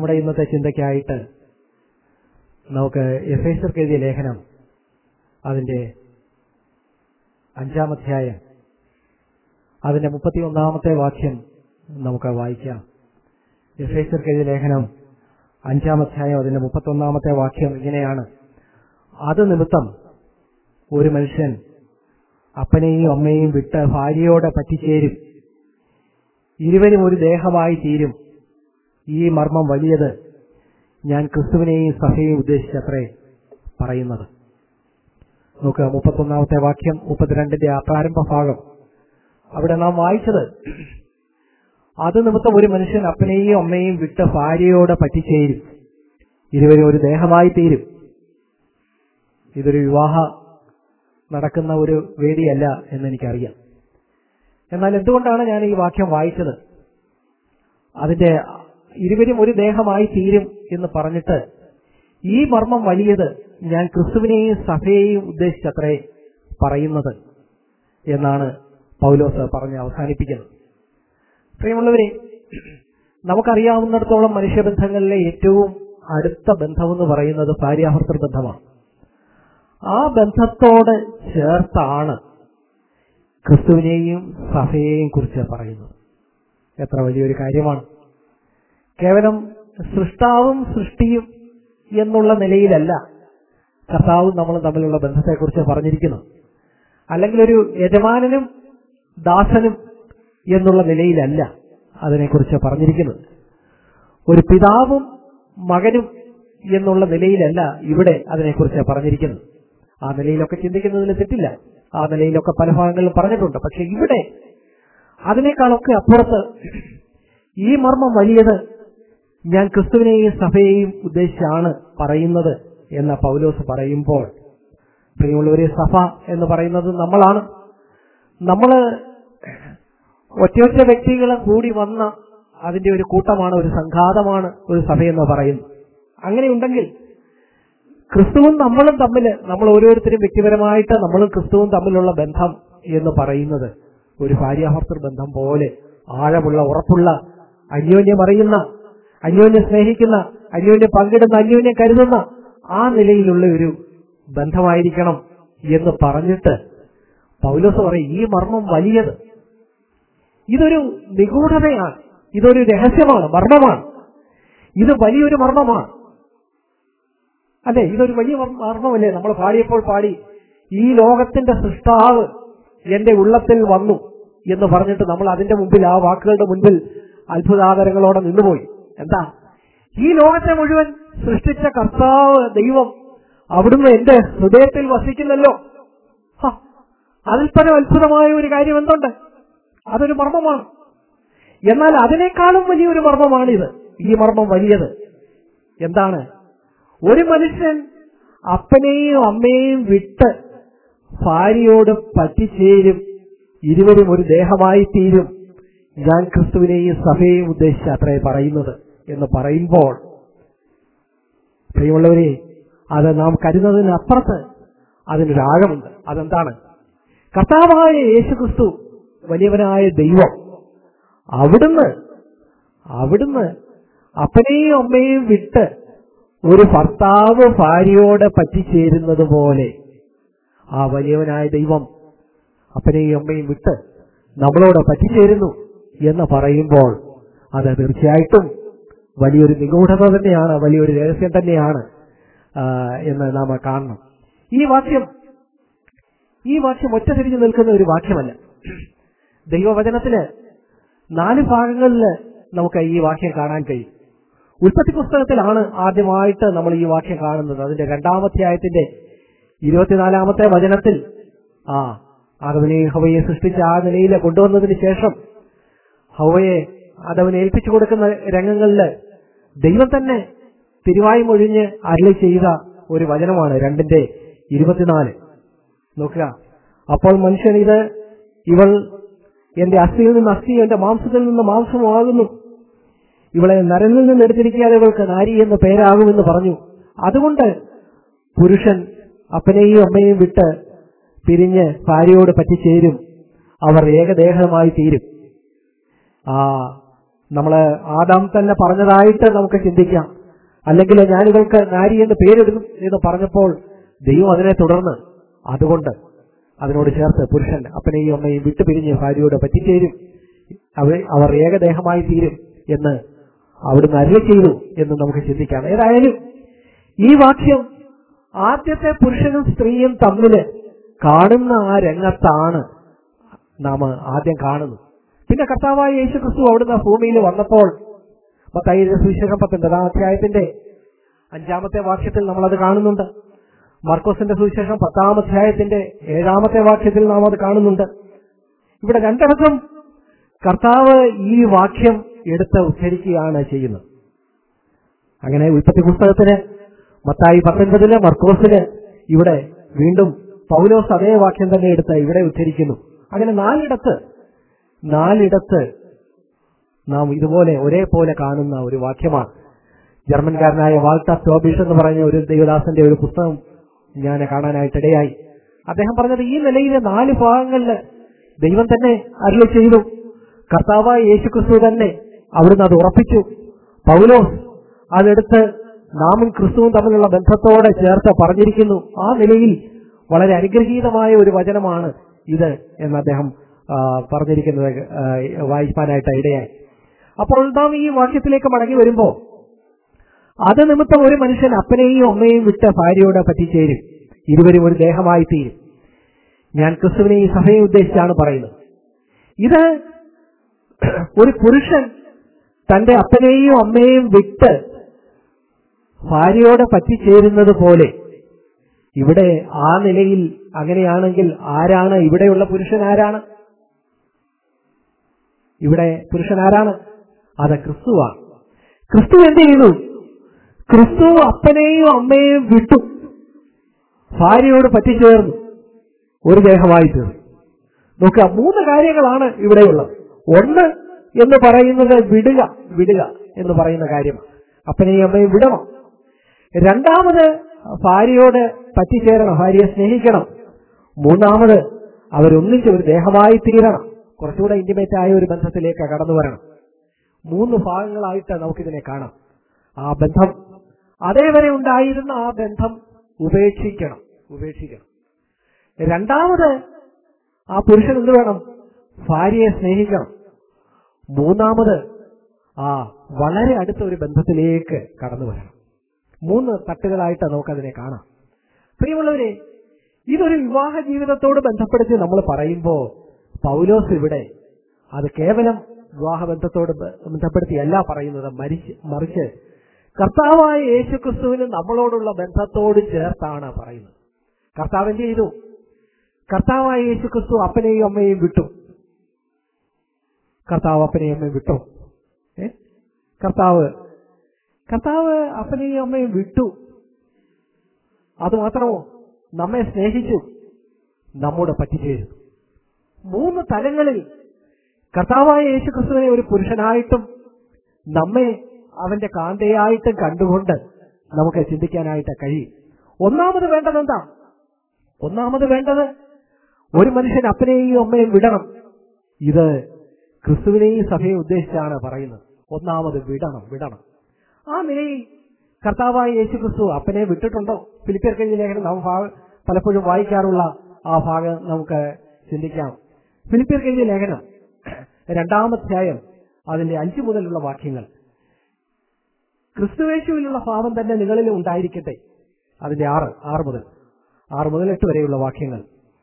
നമ്മുടെ ഇന്നത്തെ ചിന്തയ്ക്കായിട്ട് നമുക്ക് എഫേസർക്ക് എഴുതിയ ലേഖനം അതിന്റെ അഞ്ചാമധ്യായം അതിന്റെ മുപ്പത്തി ഒന്നാമത്തെ വാക്യം നമുക്ക് വായിക്കാം എഫേസർക്ക് എഴുതിയ ലേഖനം അഞ്ചാമധ്യായം അതിന്റെ മുപ്പത്തി ഒന്നാമത്തെ വാക്യം ഇങ്ങനെയാണ് അത് നിമിത്തം ഒരു മനുഷ്യൻ അപ്പനെയും അമ്മയെയും വിട്ട് ഭാര്യയോടെ പറ്റിച്ചേരും ഇരുവരും ഒരു ദേഹമായി തീരും ഈ മർമ്മം വലിയത് ഞാൻ ക്രിസ്തുവിനെയും സഭയെയും ഉദ്ദേശിച്ചത്രേ പറയുന്നത് നോക്കുക മുപ്പത്തൊന്നാമത്തെ വാക്യം മുപ്പത്തിരണ്ടിന്റെ ആ പ്രാരംഭ ഭാഗം അവിടെ നാം വായിച്ചത് അത് നിമിത്തം ഒരു മനുഷ്യൻ അപ്പനെയും അമ്മയെയും വിട്ട് ഭാര്യയോടെ പറ്റിച്ചേരും ഇരുവരും ഒരു ദേഹമായി തീരും ഇതൊരു വിവാഹ നടക്കുന്ന ഒരു വേദിയല്ല എന്ന് എനിക്കറിയാം എന്നാൽ എന്തുകൊണ്ടാണ് ഞാൻ ഈ വാക്യം വായിച്ചത് അതിന്റെ ഇരുവരും ഒരു ദേഹമായി തീരും എന്ന് പറഞ്ഞിട്ട് ഈ മർമ്മം വലിയത് ഞാൻ ക്രിസ്തുവിനെയും സഭയെയും ഉദ്ദേശിച്ചത്രേ പറയുന്നത് എന്നാണ് പൗലോസ് പറഞ്ഞ് അവസാനിപ്പിക്കുന്നത് പ്രിയമുള്ളവരെ നമുക്കറിയാവുന്നിടത്തോളം മനുഷ്യബന്ധങ്ങളിലെ ഏറ്റവും അടുത്ത ബന്ധമെന്ന് പറയുന്നത് ഭാര്യാഭർത്തൃ ബന്ധമാണ് ആ ബന്ധത്തോട് ചേർത്താണ് ക്രിസ്തുവിനെയും സഭയെയും കുറിച്ച് പറയുന്നത് എത്ര വലിയൊരു കാര്യമാണ് കേവലം സൃഷ്ടാവും സൃഷ്ടിയും എന്നുള്ള നിലയിലല്ല കർത്താവും നമ്മളും തമ്മിലുള്ള ബന്ധത്തെക്കുറിച്ച് പറഞ്ഞിരിക്കുന്നു അല്ലെങ്കിൽ ഒരു യജമാനനും ദാസനും എന്നുള്ള നിലയിലല്ല അതിനെക്കുറിച്ച് പറഞ്ഞിരിക്കുന്നത് ഒരു പിതാവും മകനും എന്നുള്ള നിലയിലല്ല ഇവിടെ അതിനെക്കുറിച്ച് പറഞ്ഞിരിക്കുന്നത് ആ നിലയിലൊക്കെ ചിന്തിക്കുന്നതിൽ തെറ്റില്ല ആ നിലയിലൊക്കെ പല ഭാഗങ്ങളിലും പറഞ്ഞിട്ടുണ്ട് പക്ഷെ ഇവിടെ അതിനേക്കാളൊക്കെ അപ്പുറത്ത് ഈ മർമ്മം വലിയത് ഞാൻ ക്രിസ്തുവിനെയും സഭയെയും ഉദ്ദേശിച്ചാണ് പറയുന്നത് എന്ന പൗലോസ് പറയുമ്പോൾ പ്രിയമുള്ളവരെ സഭ എന്ന് പറയുന്നത് നമ്മളാണ് നമ്മള് ഒറ്റയൊറ്റ വ്യക്തികൾ കൂടി വന്ന അതിന്റെ ഒരു കൂട്ടമാണ് ഒരു സംഘാതമാണ് ഒരു സഭയെന്ന് പറയുന്നത് അങ്ങനെയുണ്ടെങ്കിൽ ക്രിസ്തുവും നമ്മളും തമ്മിൽ നമ്മൾ ഓരോരുത്തരും വ്യക്തിപരമായിട്ട് നമ്മളും ക്രിസ്തുവും തമ്മിലുള്ള ബന്ധം എന്ന് പറയുന്നത് ഒരു ഭാര്യാഭർത്തൃ ബന്ധം പോലെ ആഴമുള്ള ഉറപ്പുള്ള അന്യോന്യം അറിയുന്ന അന്യോന്യം സ്നേഹിക്കുന്ന അന്യോന്യം പങ്കിടുന്ന അന്യോന്യം കരുതുന്ന ആ നിലയിലുള്ള ഒരു ബന്ധമായിരിക്കണം എന്ന് പറഞ്ഞിട്ട് പൗലോസ് പറയും ഈ മർമ്മം വലിയത് ഇതൊരു നിഗൂഢതയാണ് ഇതൊരു രഹസ്യമാണ് മർമ്മമാണ് ഇത് വലിയൊരു മർമ്മമാണ് അല്ലെ ഇതൊരു വലിയ മർമ്മമല്ലേ നമ്മൾ പാടിയപ്പോൾ പാടി ഈ ലോകത്തിന്റെ സൃഷ്ടാവ് എന്റെ ഉള്ളത്തിൽ വന്നു എന്ന് പറഞ്ഞിട്ട് നമ്മൾ അതിന്റെ മുമ്പിൽ ആ വാക്കുകളുടെ മുൻപിൽ അത്ഭുതാകരങ്ങളോടെ നിന്നുപോയി എന്താ ഈ ലോകത്തെ മുഴുവൻ സൃഷ്ടിച്ച കർത്താവ് ദൈവം അവിടുന്ന് എന്റെ ഹൃദയത്തിൽ വസിക്കുന്നല്ലോ ഹ, അതിൽ പരം അത്ഭുതമായ ഒരു കാര്യം എന്തുണ്ട് അതൊരു മർമ്മമാണ് എന്നാൽ അതിനേക്കാളും വലിയൊരു മർമ്മമാണിത് ഈ മർമ്മം വലിയത് എന്താണ് ഒരു മനുഷ്യൻ അപ്പനെയും അമ്മയെയും വിട്ട് ഭാര്യയോട് പറ്റിച്ചേരും ഇരുവരും ഒരു ദേഹമായി തീരും ഞാൻ ക്രിസ്തുവിനെയും സഭയെയും ഉദ്ദേശിച്ച് അത്രേ പറയുന്നത് എന്ന് പറയുമ്പോൾ പ്രിയമുള്ളവരെ അത് നാം കരുതുന്നതിനപ്പുറത്ത് അതിനൊരാഴമുണ്ട് അതെന്താണ് കർത്താവായ യേശുക്രിസ്തു വലിയവനായ ദൈവം അവിടുന്ന് അവിടുന്ന് അപ്പനെയും അമ്മയെയും വിട്ട് ഒരു ഭർത്താവ് ഭാര്യയോട് പറ്റിച്ചേരുന്നത് പോലെ ആ വലിയവനായ ദൈവം അപ്പനെയും അമ്മയും വിട്ട് നമ്മളോട് പറ്റിച്ചേരുന്നു എന്ന് പറയുമ്പോൾ അത് തീർച്ചയായിട്ടും വലിയൊരു നിഗൂഢത തന്നെയാണ് വലിയൊരു രഹസ്യം തന്നെയാണ് ആ, എന്ന് നാം കാണണം ഈ വാക്യം ഈ വാക്യം ഒറ്റ തിരിഞ്ഞു നിൽക്കുന്ന ഒരു വാക്യമല്ല ദൈവവചനത്തിന് നാല് ഭാഗങ്ങളിൽ നമുക്ക് ഈ വാക്യം കാണാൻ കഴിയും ഉൽപ്പത്തി പുസ്തകത്തിലാണ് ആദ്യമായിട്ട് നമ്മൾ ഈ വാക്യം കാണുന്നത് അതിന്റെ രണ്ടാമധ്യായത്തിന്റെ ഇരുപത്തിനാലാമത്തെ വചനത്തിൽ ആ ആദവനെയും ഹവയെ സൃഷ്ടിച്ച ആ നിലയിൽ കൊണ്ടുവന്നതിന് ശേഷം ഹവയെ അതവനെ ഏൽപ്പിച്ചു കൊടുക്കുന്ന രംഗങ്ങളില് ദൈവം തന്നെ തിരുവായി മൊഴിഞ്ഞ് അരളി ചെയ്ത ഒരു വചനമാണ് രണ്ടിന്റെ ഇരുപത്തിനാല് നോക്കുക അപ്പോൾ മനുഷ്യൻ ഇത് ഇവൾ എന്റെ അസ്ഥിയിൽ നിന്ന് അസ്ഥി എന്റെ മാംസത്തിൽ നിന്ന് മാംസമാകുന്നു ഇവളെ നരനിൽ നിന്ന് എടുത്തിരിക്കാതെ ഇവൾക്ക് നാരി എന്ന പേരാകുമെന്ന് പറഞ്ഞു അതുകൊണ്ട് പുരുഷൻ അപ്പനെയും അമ്മയെയും വിട്ട് പിരിഞ്ഞ് ഭാര്യയോട് പറ്റിച്ചേരും അവർ ഏകദേഹമായി തീരും ആ നമ്മള് ആദാം തന്നെ പറഞ്ഞതായിട്ട് നമുക്ക് ചിന്തിക്കാം അല്ലെങ്കിൽ ഞാനിവൾക്ക് നാരി എന്ന് പേരിടുന്നു എന്ന് പറഞ്ഞപ്പോൾ ദൈവം അതിനെ തുടർന്ന് അതുകൊണ്ട് അതിനോട് ചേർത്ത് പുരുഷൻ അപ്പനെയും അമ്മയും വിട്ടുപിരിഞ്ഞ് ഭാര്യയോട് പറ്റിച്ചേരും അവർ അവർ ഏകദേഹമായി തീരും എന്ന് അവിടുന്ന് അരുളി ചെയ്തു എന്ന് നമുക്ക് ചിന്തിക്കാം ഏതായാലും ഈ വാക്യം ആദ്യത്തെ പുരുഷനും സ്ത്രീയും തമ്മില് കാണുന്ന ആ രംഗത്താണ് നാം ആദ്യം കാണുന്നത് പിന്നെ കർത്താവായ യേശു ക്രിസ്തു അവിടുന്ന് ഭൂമിയിൽ വന്നപ്പോൾ മത്തായിയുടെ സുവിശേഷം പത്തൊൻപതാം അധ്യായത്തിന്റെ അഞ്ചാമത്തെ വാക്യത്തിൽ നമ്മൾ അത് കാണുന്നുണ്ട് മർക്കോസിന്റെ സുവിശേഷം പത്താം അധ്യായത്തിന്റെ ഏഴാമത്തെ വാക്യത്തിൽ നാം അത് കാണുന്നുണ്ട് ഇവിടെ രണ്ടിടത്തും കർത്താവ് ഈ വാക്യം എടുത്ത് ഉച്ചരിക്കുകയാണ് ചെയ്യുന്നത് അങ്ങനെ ഉൽപ്പത്തി പുസ്തകത്തിന് മത്തായി പത്തൊൻപതില് മർക്കോസില് ഇവിടെ വീണ്ടും പൗലോസ് അതേ വാക്യം തന്നെ എടുത്ത് ഇവിടെ ഉച്ചരിക്കുന്നു അങ്ങനെ നാലിടത്ത് നാലിടത്ത് നാം ഇതുപോലെ ഒരേപോലെ കാണുന്ന ഒരു വാക്യമാണ് ജർമ്മൻകാരനായ വാൾട്ടർ ടോബിഷ് എന്ന് പറഞ്ഞ ഒരു ദൈവദാസന്റെ ഒരു പുസ്തകം ഞാൻ കാണാനായിട്ടിടയായി അദ്ദേഹം പറഞ്ഞത് ഈ നിലയിലെ നാല് ഭാഗങ്ങളിൽ ദൈവം തന്നെ അരുളി ചെയ്തു കർത്താവായ യേശുക്രിസ്തു തന്നെ അവിടുന്ന് അത് ഉറപ്പിച്ചു പൗലോസ് അതെടുത്ത് നാമും ക്രിസ്തുവും തമ്മിലുള്ള ബന്ധത്തോടെ ചേർത്ത് പറഞ്ഞിരിക്കുന്നു ആ നിലയിൽ വളരെ അനുഗ്രഹീതമായ ഒരു വചനമാണ് ഇത് എന്ന് അദ്ദേഹം ആ, പറഞ്ഞിരിക്കുന്നത് ആ, വായിപ്പാനായിട്ട് ഇടയായി അപ്പോൾ നാം ഈ വാക്യത്തിലേക്ക് മടങ്ങി വരുമ്പോൾ അത് നിമിത്തം ഒരു മനുഷ്യൻ അപ്പനെയും അമ്മയെയും വിട്ട് ഭാര്യയോട് പറ്റിച്ചേരും ഇരുവരും ഒരു ദേഹമായി തീരും ഞാൻ ക്രിസ്തുവിനെ ഈ സഭയെ ഉദ്ദേശിച്ചാണ് പറയുന്നത് ഇത് ഒരു പുരുഷൻ തന്റെ അപ്പനെയും അമ്മയെയും വിട്ട് ഭാര്യയോട് പറ്റിച്ചേരുന്നത് പോലെ ഇവിടെ ആ നിലയിൽ അങ്ങനെയാണെങ്കിൽ ആരാണ് ഇവിടെയുള്ള പുരുഷൻ ആരാണ് ഇവിടെ പുരുഷൻ ആരാണ് അത് ക്രിസ്തുവാണ് ക്രിസ്തു എന്ത് ചെയ്തു ക്രിസ്തു അപ്പനെയും അമ്മയെയും വിട്ടു ഭാര്യയോട് പറ്റിച്ചേർന്നു ഒരു ദേഹമായി തീർന്നു നോക്കുക മൂന്ന് കാര്യങ്ങളാണ് ഇവിടെയുള്ളത് ഒന്ന് എന്ന് പറയുന്നത് വിടുക വിടുക എന്ന് പറയുന്ന കാര്യം അപ്പനെയും അമ്മയും വിടണം രണ്ടാമത് ഭാര്യയോട് പറ്റിച്ചേരണം ഭാര്യയെ സ്നേഹിക്കണം മൂന്നാമത് അവരൊന്നിച്ച് ഒരു ദേഹമായി തീരണം കുറച്ചുകൂടെ ഇന്റിമേറ്റ് ആയ ഒരു ബന്ധത്തിലേക്ക് കടന്നു വരണം മൂന്ന് ഭാഗങ്ങളായിട്ട് നമുക്കിതിനെ കാണാം ആ ബന്ധം അതേവരെ ഉണ്ടായിരുന്ന ആ ബന്ധം ഉപേക്ഷിക്കണം ഉപേക്ഷിക്കണം രണ്ടാമത് ആ പുരുഷൻ എന്ത് വേണം ഭാര്യയെ സ്നേഹിക്കണം മൂന്നാമത് ആ വളരെ അടുത്ത ഒരു ബന്ധത്തിലേക്ക് കടന്നു വരണം മൂന്ന് തട്ടുകളായിട്ട് നമുക്കതിനെ കാണാം പ്രിയമുള്ളവരെ ഇതൊരു വിവാഹ ജീവിതത്തോട് ബന്ധപ്പെടുത്തി നമ്മൾ പറയുമ്പോൾ പൗലോസ് ഇവിടെ അത് കേവലം വിവാഹബന്ധത്തോട് ബ- ബന്ധപ്പെടുത്തിയല്ല പറയുന്നത് മരിച്ച് മറിച്ച് കർത്താവായ യേശുക്രിസ്തുവിന് നമ്മളോടുള്ള ബന്ധത്തോട് ചേർത്താണ് പറയുന്നത് കർത്താവ് എന്ത് ചെയ്തു കർത്താവായ യേശുക്രിസ്തു അപ്പനെയും അമ്മയെയും വിട്ടു കർത്താവ് അപ്പനെയും അമ്മയും വിട്ടു ഏ കർത്താവ് കർത്താവ് അപ്പനെയും അമ്മയും വിട്ടു അത് മാത്രമോ നമ്മെ സ്നേഹിച്ചു നമ്മോട് പറ്റിച്ചേരും മൂന്ന് തലങ്ങളിൽ കർത്താവായ യേശുക്രിസ്തുവിനെ ഒരു പുരുഷനായിട്ടും നമ്മെ അവന്റെ കാന്തയായിട്ടും കണ്ടുകൊണ്ട് നമുക്ക് ചിന്തിക്കാനായിട്ട് കഴിയും ഒന്നാമത് വേണ്ടത് എന്താ ഒന്നാമത് വേണ്ടത് ഒരു മനുഷ്യൻ അപ്പനെയും അമ്മയും വിടണം ഇത് ക്രിസ്തുവിനെയും സഭയെ ഉദ്ദേശിച്ചാണ് പറയുന്നത് ഒന്നാമത് വിടണം വിടണം ആ നിലയിൽ കർത്താവായ യേശു ക്രിസ്തു അപ്പനെ വിട്ടിട്ടുണ്ടോ ഫിലിപ്പിയർ കഴിഞ്ഞ ലേഖനം നാം ഭാഗം പലപ്പോഴും വായിക്കാറുള്ള ആ ഭാഗം നമുക്ക് ചിന്തിക്കാം ഫിലിപ്പിയർ കഴിഞ്ഞ ലേഖനം രണ്ടാമധ്യായം അതിന്റെ അഞ്ചു മുതലുള്ള വാക്യങ്ങൾ ക്രിസ്തുവേശുവിലുള്ള ഭാവം തന്നെ നിങ്ങളിൽ ഉണ്ടായിരിക്കട്ടെ അതിന്റെ ആറ് ആറ് മുതൽ ആറ് മുതൽ എട്ട് വരെയുള്ള വാക്യങ്ങൾ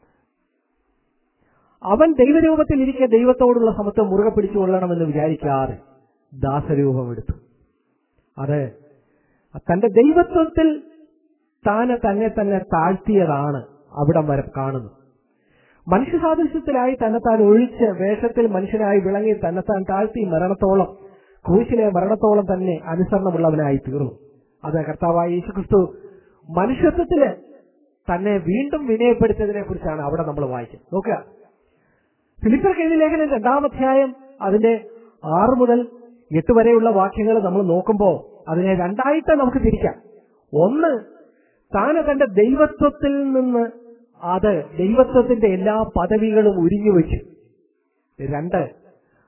അവൻ ദൈവരൂപത്തിൽ ഇരിക്കെ ദൈവത്തോടുള്ള സമത്വം മുറുകെ പിടിച്ചുകൊള്ളണമെന്ന് വിചാരിക്കാതെ ദാസരൂപം എടുത്തു അത് തന്റെ ദൈവത്വത്തിൽ താന് തന്നെ തന്നെ താഴ്ത്തിയതാണ് അവിടം വരെ കാണുന്നത് മനുഷ്യ സാദൃശ്യത്തിലായി തന്നെത്താൻ ഒഴിച്ച് വേഷത്തിൽ മനുഷ്യനായി വിളങ്ങി തന്നെത്താൻ താഴ്ത്തി മരണത്തോളം ക്രൂശിലെ മരണത്തോളം തന്നെ അനുസരണമുള്ളവനായി തീർന്നു അത് കർത്താവായ യേശുക്രിസ്തു മനുഷ്യത്വത്തില് തന്നെ വീണ്ടും വിനയപ്പെടുത്തിയതിനെ കുറിച്ചാണ് അവിടെ നമ്മൾ വായിക്കുന്നത് നോക്കുക ഫിലിപ്പർ കഴിഞ്ഞ ലേഖനം രണ്ടാമധ്യായം അതിന്റെ ആറ് മുതൽ എട്ട് വരെയുള്ള വാക്യങ്ങൾ നമ്മൾ നോക്കുമ്പോൾ അതിനെ രണ്ടായിട്ട് നമുക്ക് തിരിക്കാം ഒന്ന് താന് തന്റെ ദൈവത്വത്തിൽ നിന്ന് അത് ദൈവത്വത്തിന്റെ എല്ലാ പദവികളും ഉരിഞ്ഞു വെച്ചു രണ്ട്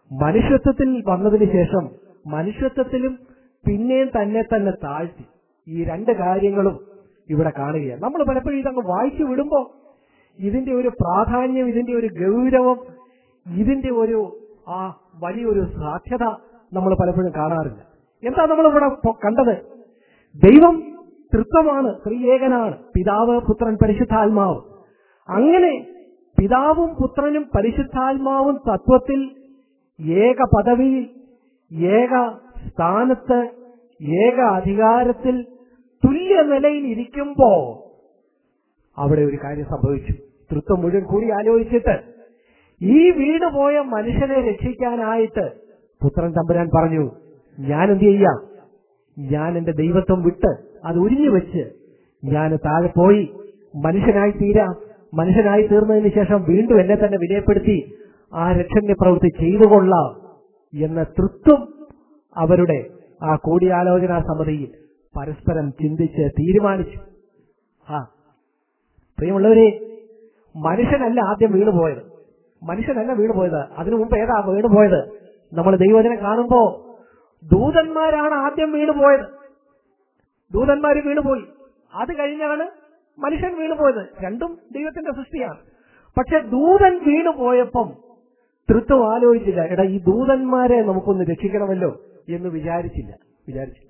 മനുഷ്യത്വത്തിൽ വന്നതിന് ശേഷം മനുഷ്യത്വത്തിലും പിന്നെയും തന്നെ തന്നെ താഴ്ത്തി ഈ രണ്ട് കാര്യങ്ങളും ഇവിടെ കാണുകയാണ് നമ്മൾ പലപ്പോഴും ഇതങ്ങ് വായിച്ചു വിടുമ്പോ ഇതിന്റെ ഒരു പ്രാധാന്യം ഇതിന്റെ ഒരു ഗൗരവം ഇതിന്റെ ഒരു ആ വലിയൊരു സാധ്യത നമ്മൾ പലപ്പോഴും കാണാറില്ല എന്താ നമ്മൾ ഇവിടെ കണ്ടത് ദൈവം തൃത്വമാണ് ത്രിയേകനാണ് പിതാവ് പുത്രൻ പരിശുദ്ധാത്മാവ് അങ്ങനെ പിതാവും പുത്രനും പരിശുദ്ധാത്മാവും തത്വത്തിൽ ഏക പദവിയിൽ ഏക സ്ഥാനത്ത് ഏക അധികാരത്തിൽ തുല്യ നിലയിൽ ഇരിക്കുമ്പോ അവിടെ ഒരു കാര്യം സംഭവിച്ചു തൃത്വം മുഴുവൻ കൂടി ആലോചിച്ചിട്ട് ഈ വീട് പോയ മനുഷ്യനെ രക്ഷിക്കാനായിട്ട് പുത്രൻ തമ്പുരാൻ പറഞ്ഞു ഞാൻ എന്ത് ചെയ്യാം ഞാൻ എന്റെ ദൈവത്വം വിട്ട് അത് ഉരിഞ്ഞു വെച്ച് ഞാൻ താഴെ പോയി മനുഷ്യനായി തീരാം മനുഷ്യനായി തീർന്നതിന് ശേഷം വീണ്ടും എന്നെ തന്നെ വിനയപ്പെടുത്തി ആ രക്ഷണ്യ പ്രവൃത്തി ചെയ്തുകൊള്ളാം എന്ന തൃത്വം അവരുടെ ആ കൂടിയാലോചനാ സമിതിയിൽ പരസ്പരം ചിന്തിച്ച് തീരുമാനിച്ചു ആ പ്രിയമുള്ളവരെ മനുഷ്യനല്ല ആദ്യം വീണുപോയത് മനുഷ്യനല്ല വീണുപോയത് അതിനു മുമ്പ് ഏതാ വീണുപോയത് നമ്മൾ ദൈവജനം കാണുമ്പോ ദൂതന്മാരാണ് ആദ്യം വീണുപോയത് ദൂതന്മാര് വീണുപോയി അത് കഴിഞ്ഞാണ് മനുഷ്യൻ വീണുപോയത് രണ്ടും ദൈവത്തിന്റെ സൃഷ്ടിയാണ് പക്ഷെ ദൂതൻ വീണുപോയപ്പം തൃത്വം ആലോചിച്ചില്ല എടാ ഈ ദൂതന്മാരെ നമുക്കൊന്ന് രക്ഷിക്കണമല്ലോ എന്ന് വിചാരിച്ചില്ല വിചാരിച്ചില്ല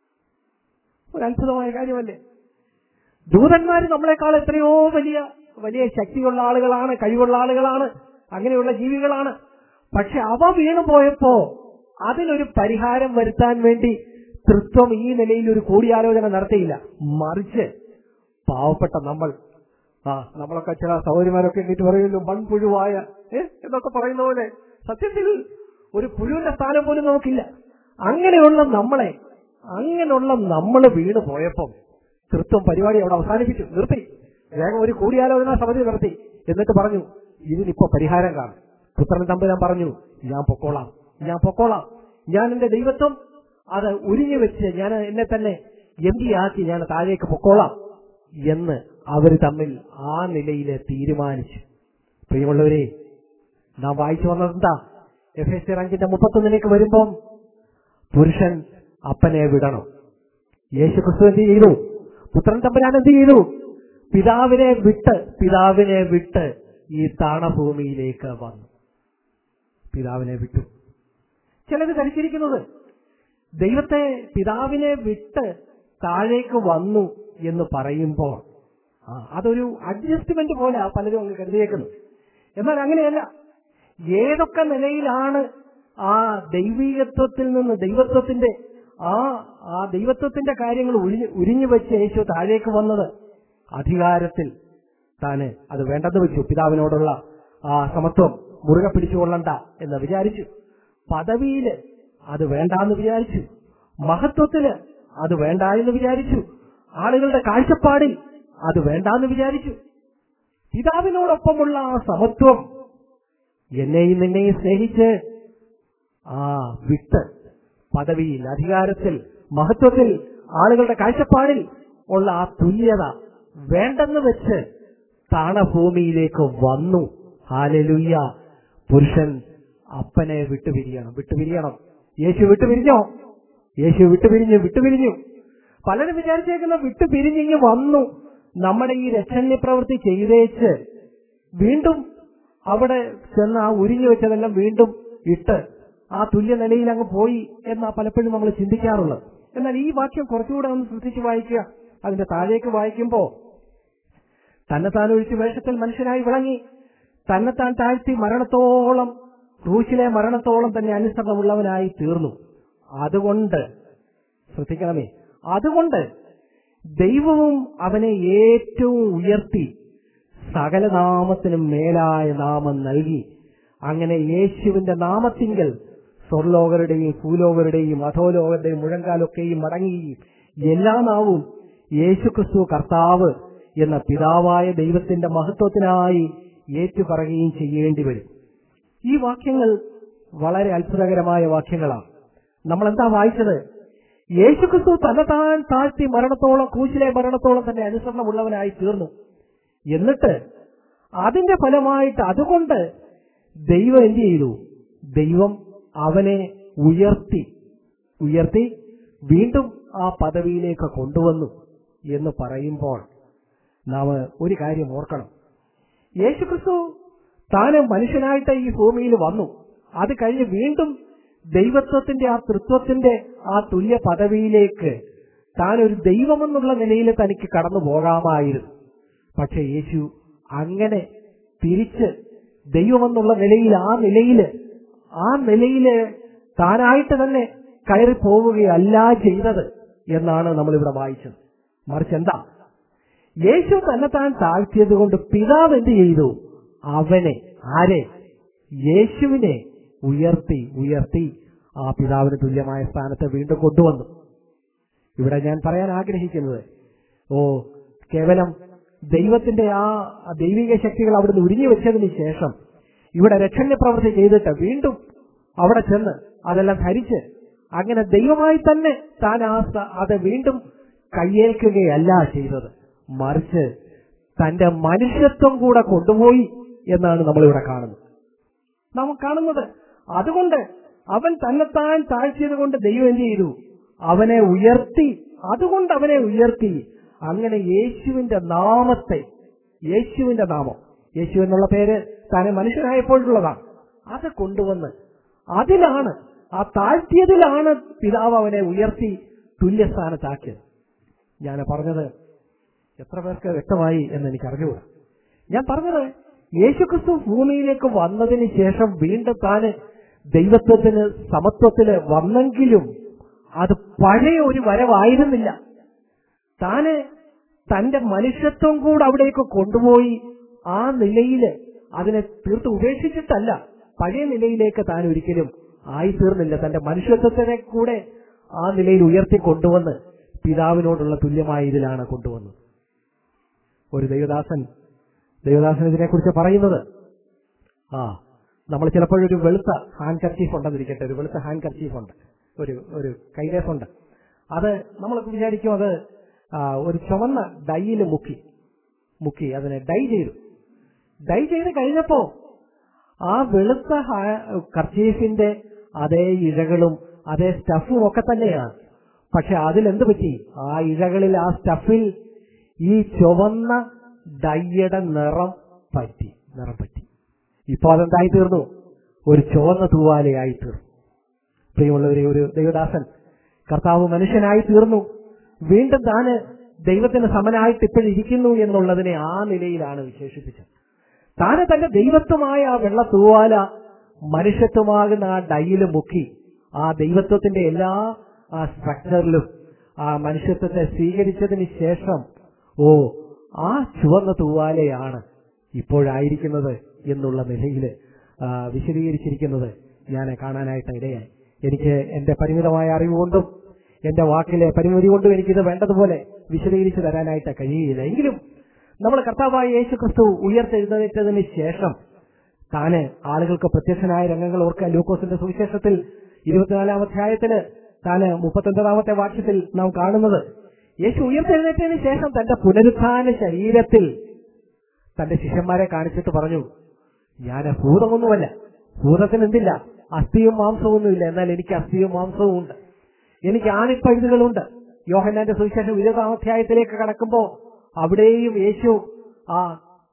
ഒരു അത്ഭുതമായ കാര്യമല്ലേ ദൂതന്മാര് നമ്മളെക്കാൾ എത്രയോ വലിയ വലിയ ശക്തിയുള്ള ആളുകളാണ് കഴിവുള്ള ആളുകളാണ് അങ്ങനെയുള്ള ജീവികളാണ് പക്ഷെ അവ വീണുപോയപ്പോ അതിനൊരു പരിഹാരം വരുത്താൻ വേണ്ടി തൃത്വം ഈ നിലയിൽ ഒരു കൂടിയാലോചന നടത്തിയില്ല മറിച്ച് പാവപ്പെട്ട നമ്മൾ ആ നമ്മളൊക്കെ ചില സൗകര്യമാരൊക്കെ എന്നിട്ട് പറയുമല്ലോ മൺപുഴുവായ ഏ എന്നൊക്കെ പറയുന്ന പോലെ സത്യത്തിൽ ഒരു പുഴുവിന്റെ സ്ഥാനം പോലും നമുക്കില്ല അങ്ങനെയുള്ള നമ്മളെ അങ്ങനെയുള്ള നമ്മൾ വീണ് പോയപ്പം തൃത്വം പരിപാടി അവിടെ അവസാനിപ്പിച്ചു നിർത്തി വേഗം ഒരു കൂടിയാലോചന സമിതി നടത്തി എന്നിട്ട് പറഞ്ഞു ഇതിനിപ്പോ പരിഹാരം കാണും പുത്രൻ തമ്പുരാൻ പറഞ്ഞു ഞാൻ പൊക്കോളാം ഞാൻ പൊക്കോളാം ഞാൻ എന്റെ ദൈവത്വം അത് ഉരിഞ്ഞു വെച്ച് ഞാൻ എന്നെ തന്നെ എം ആക്കി ഞാൻ താഴേക്ക് പൊക്കോളാം എന്ന് അവർ തമ്മിൽ ആ നിലയിൽ തീരുമാനിച്ചു പ്രിയമുള്ളവരെ നാം വായിച്ചു വന്നത് എന്താ എഫ് എസ് അഞ്ചിന്റെ മുപ്പത്തൊന്നിലേക്ക് വരുമ്പം പുരുഷൻ അപ്പനെ വിടണം യേശു ക്രിസ്തു എന്ത് ചെയ്തു പുത്രൻ തമ്പുരാൻ എന്ത് ചെയ്തു പിതാവിനെ വിട്ട് പിതാവിനെ വിട്ട് ഈ താണഭൂമിയിലേക്ക് വന്നു പിതാവിനെ വിട്ടു ചിലത് ധരിച്ചിരിക്കുന്നത് ദൈവത്തെ പിതാവിനെ വിട്ട് താഴേക്ക് വന്നു എന്ന് പറയുമ്പോൾ ആ അതൊരു അഡ്ജസ്റ്റ്മെന്റ് പോലെ പലരും അങ്ങ് കരുതിയേക്കുന്നത് എന്നാൽ അങ്ങനെയല്ല ഏതൊക്കെ നിലയിലാണ് ആ ദൈവീകത്വത്തിൽ നിന്ന് ദൈവത്വത്തിന്റെ ആ ആ ദൈവത്വത്തിന്റെ കാര്യങ്ങൾ ഉരിഞ്ഞു ഉരിഞ്ഞു വെച്ച് യേശു താഴേക്ക് വന്നത് അധികാരത്തിൽ താന് അത് വേണ്ടെന്ന് വെച്ചു പിതാവിനോടുള്ള ആ സമത്വം മുറുകെ പിടിച്ചുകൊള്ളണ്ട എന്ന് വിചാരിച്ചു പദവിയില് അത് വേണ്ടാന്ന് വിചാരിച്ചു മഹത്വത്തില് അത് വേണ്ട എന്ന് വിചാരിച്ചു ആളുകളുടെ കാഴ്ചപ്പാടിൽ അത് വേണ്ടാന്ന് വിചാരിച്ചു പിതാവിനോടൊപ്പമുള്ള ആ സമത്വം എന്നെയും നിന്നെയും സ്നേഹിച്ച് ആ വിട്ട് പദവിയിൽ അധികാരത്തിൽ മഹത്വത്തിൽ ആളുകളുടെ കാഴ്ചപ്പാടിൽ ഉള്ള ആ തുല്യത വേണ്ടെന്ന് വെച്ച് താണഭൂമിയിലേക്ക് വന്നു ഹാലലുയ്യ പുരുഷൻ അപ്പനെ വിട്ടുപിരിയണം വിട്ടുപിരിയണം യേശു വിട്ടുപിരിഞ്ഞോ യേശു വിട്ടുപിരിഞ്ഞു വിട്ടുപിരിഞ്ഞു പലരും വിചാരിച്ചേക്കുന്ന വിട്ടുപിരിഞ്ഞിങ്ങ് വന്നു നമ്മുടെ ഈ രക്ഷണ്യ പ്രവൃത്തി ചെയ്തേച്ച് വീണ്ടും അവിടെ ചെന്ന് ആ ഉരിഞ്ഞു വെച്ചതെല്ലാം വീണ്ടും ഇട്ട് ആ തുല്യ നിലയിൽ അങ്ങ് പോയി എന്നാ പലപ്പോഴും നമ്മൾ ചിന്തിക്കാറുള്ളത് എന്നാൽ ഈ വാക്യം കുറച്ചുകൂടെ ഒന്ന് ശ്രദ്ധിച്ച് വായിക്കുക അതിന്റെ താഴേക്ക് വായിക്കുമ്പോ തന്നെത്താൻ ഒഴിച്ച് വേഷത്തിൽ മനുഷ്യനായി വിളങ്ങി തന്നെത്താൻ താഴ്ത്തി മരണത്തോളം ക്രൂശിലെ മരണത്തോളം തന്നെ അനുസരണമുള്ളവനായി തീർന്നു അതുകൊണ്ട് ശ്രദ്ധിക്കണമേ അതുകൊണ്ട് ദൈവവും അവനെ ഏറ്റവും ഉയർത്തി സകല നാമത്തിനും മേലായ നാമം നൽകി അങ്ങനെ യേശുവിന്റെ നാമത്തിങ്കൽ സ്വർലോകരുടെയും ഭൂലോകരുടെയും അധോലോകരുടെയും മുഴങ്കാലൊക്കെയും മടങ്ങുകയും എല്ലാ നാവും യേശുക്രിസ്തു കർത്താവ് എന്ന പിതാവായ ദൈവത്തിന്റെ മഹത്വത്തിനായി ഏറ്റുപറയുകയും ചെയ്യേണ്ടി വരും ഈ വാക്യങ്ങൾ വളരെ അത്ഭുതകരമായ വാക്യങ്ങളാണ് നമ്മൾ എന്താ വായിച്ചത് യേശുക്രിസ്തു തന്നെ താൻ താഴ്ത്തി മരണത്തോളം കൂശിലെ മരണത്തോളം തന്നെ അനുസരണമുള്ളവനായി തീർന്നു എന്നിട്ട് അതിന്റെ ഫലമായിട്ട് അതുകൊണ്ട് ദൈവം എന്ത് ചെയ്തു ദൈവം അവനെ ഉയർത്തി ഉയർത്തി വീണ്ടും ആ പദവിയിലേക്ക് കൊണ്ടുവന്നു എന്ന് പറയുമ്പോൾ നാം ഒരു കാര്യം ഓർക്കണം യേശുക്രിസ്തു താന് മനുഷ്യനായിട്ട് ഈ ഭൂമിയിൽ വന്നു അത് കഴിഞ്ഞ് വീണ്ടും ദൈവത്വത്തിന്റെ ആ തൃത്വത്തിന്റെ ആ തുല്യ പദവിയിലേക്ക് താൻ ഒരു ദൈവമെന്നുള്ള നിലയിൽ തനിക്ക് കടന്നു പോകാമായിരുന്നു പക്ഷെ യേശു അങ്ങനെ തിരിച്ച് ദൈവമെന്നുള്ള നിലയിൽ ആ നിലയിൽ ആ നിലയില് താനായിട്ട് തന്നെ കയറി പോവുകയല്ല ചെയ്തത് എന്നാണ് നമ്മളിവിടെ വായിച്ചത് മറിച്ച് എന്താ യേശു തന്നെ താൻ താഴ്ത്തിയത് കൊണ്ട് പിതാവ് എന്ത് ചെയ്തു അവനെ ആരെ യേശുവിനെ ഉയർത്തി ഉയർത്തി ആ പിതാവിന് തുല്യമായ സ്ഥാനത്ത് വീണ്ടും കൊണ്ടുവന്നു ഇവിടെ ഞാൻ പറയാൻ ആഗ്രഹിക്കുന്നത് ഓ കേവലം ദൈവത്തിന്റെ ആ ദൈവിക ശക്തികൾ അവിടുന്ന് ഉരിഞ്ഞു വെച്ചതിന് ശേഷം ഇവിടെ രക്ഷണ്യ പ്രവൃത്തി ചെയ്തിട്ട് വീണ്ടും അവിടെ ചെന്ന് അതെല്ലാം ധരിച്ച് അങ്ങനെ ദൈവമായി തന്നെ താൻ ആ സ- അത് വീണ്ടും കയ്യേൽക്കുകയല്ല ചെയ്തത് മറിച്ച് തന്റെ മനുഷ്യത്വം കൂടെ കൊണ്ടുപോയി എന്നാണ് നമ്മളിവിടെ കാണുന്നത് നാം കാണുന്നത് അതുകൊണ്ട് അവൻ തന്നെത്താൻ താഴ്ചയത് കൊണ്ട് ദൈവം എന്ത് ചെയ്തു അവനെ ഉയർത്തി അതുകൊണ്ട് അവനെ ഉയർത്തി അങ്ങനെ യേശുവിന്റെ നാമത്തെ യേശുവിന്റെ നാമം യേശു എന്നുള്ള പേര് താനെ മനുഷ്യനായപ്പോഴുള്ളതാണ് അത് കൊണ്ടുവന്ന് അതിലാണ് ആ താഴ്ത്തിയതിലാണ് പിതാവ് അവനെ ഉയർത്തി തുല്യസ്ഥാനത്താക്കിയത് ഞാൻ പറഞ്ഞത് എത്ര പേർക്ക് വ്യക്തമായി എന്ന് എനിക്ക് അറിഞ്ഞുകൂടാ ഞാൻ പറഞ്ഞത് യേശുക്രിസ്തു ഭൂമിയിലേക്ക് വന്നതിന് ശേഷം വീണ്ടും താന് ദൈവത്വത്തിന് സമത്വത്തിന് വന്നെങ്കിലും അത് പഴയ ഒരു വരവായിരുന്നില്ല താന് തന്റെ മനുഷ്യത്വം കൂടെ അവിടേക്ക് കൊണ്ടുപോയി ആ നിലയില് അതിനെ തീർത്ത് ഉപേക്ഷിച്ചിട്ടല്ല പഴയ നിലയിലേക്ക് താൻ ഒരിക്കലും ആയിത്തീർന്നില്ല തന്റെ മനുഷ്യത്വത്തിനെ കൂടെ ആ നിലയിൽ ഉയർത്തി കൊണ്ടുവന്ന് പിതാവിനോടുള്ള തുല്യമായ ഇതിലാണ് കൊണ്ടുവന്നത് ഒരു ദൈവദാസൻ ദൈവദാസൻ ഇതിനെക്കുറിച്ച് പറയുന്നത് ആ നമ്മൾ ചിലപ്പോഴൊരു വെളുത്ത ഹാൻഡ് കർച്ചീഫ് ഉണ്ടെന്നിരിക്കട്ടെ ഒരു വെളുത്ത ഹാൻഡ് കർച്ചീഫ് ഉണ്ട് ഒരു ഒരു കൈലേസ് ഉണ്ട് അത് നമ്മൾ വിചാരിക്കും അത് ആ, ഒരു ചുവന്ന ഡൈയിൽ മുക്കി മുക്കി അതിനെ ഡൈ ചെയ്തു ഡൈ ചെയ്ത് കഴിഞ്ഞപ്പോ ആ വെളുത്ത ഹാ- കർച്ചീഫിന്റെ അതേ ഇഴകളും അതേ സ്റ്റഫും ഒക്കെ തന്നെയാണ് പക്ഷെ അതിലെന്ത് പറ്റി ആ ഇഴകളിൽ ആ സ്റ്റഫിൽ ഈ ചുവന്ന ഡൈയുടെ നിറം പറ്റി നിറം പറ്റി ഇപ്പൊ അതെന്തായി തീർന്നു ഒരു ചുവന്ന തൂവാലയായി തീർന്നു പ്രിയമുള്ളവരെ ഒരു ദൈവദാസൻ കർത്താവ് മനുഷ്യനായി തീർന്നു വീണ്ടും താന് ദൈവത്തിന് സമനായിട്ട് ഇപ്പോഴിരിക്കുന്നു എന്നുള്ളതിനെ ആ നിലയിലാണ് വിശേഷിപ്പിച്ചത് താന് തന്റെ ദൈവത്വമായ ആ വെള്ള തൂവാല മനുഷ്യത്വമാകുന്ന ആ ഡൈയിൽ മുക്കി ആ ദൈവത്വത്തിന്റെ എല്ലാ ആ സ്ട്രക്ചറിലും ആ മനുഷ്യത്വത്തെ സ്വീകരിച്ചതിന് ശേഷം ഓ ആ ചുവന്ന തൂവാലയാണ് ഇപ്പോഴായിരിക്കുന്നത് എന്നുള്ള നിലയിൽ വിശദീകരിച്ചിരിക്കുന്നത് ഞാൻ കാണാനായിട്ട് ഇടയായി എനിക്ക് എന്റെ പരിമിതമായ അറിവ് കൊണ്ടും എന്റെ വാക്കിലെ പരിമിതി കൊണ്ടും എനിക്കിത് വേണ്ടതുപോലെ വിശദീകരിച്ചു തരാനായിട്ട് കഴിയുകയില്ല എങ്കിലും നമ്മൾ കർത്താവായ യേശു ക്രിസ്തു ഉയർത്തെഴുന്നേറ്റതിന് ശേഷം താന് ആളുകൾക്ക് പ്രത്യക്ഷനായ രംഗങ്ങൾ ഓർക്കുക ലൂക്കോസിന്റെ സുവിശേഷത്തിൽ ഇരുപത്തിനാലാം അധ്യായത്തില് താന് മുപ്പത്തൊൻപതാമത്തെ വാക്യത്തിൽ നാം കാണുന്നത് യേശു ഉയർത്തെഴുന്നേറ്റതിന് ശേഷം തന്റെ പുനരുത്ഥാന ശരീരത്തിൽ തന്റെ ശിഷ്യന്മാരെ കാണിച്ചിട്ട് പറഞ്ഞു ഞാൻ ഭൂതമൊന്നുമല്ല ഭൂതത്തിന് എന്തില്ല അസ്ഥിയും മാംസമൊന്നുമില്ല എന്നാൽ എനിക്ക് അസ്ഥിയും മാംസവും ഉണ്ട് എനിക്ക് ആണിപ്പഴുതുകളുണ്ട് യോഹന്നാന്റെ സുവിശേഷം ഇരുപതാം അധ്യായത്തിലേക്ക് കടക്കുമ്പോ അവിടെയും യേശു ആ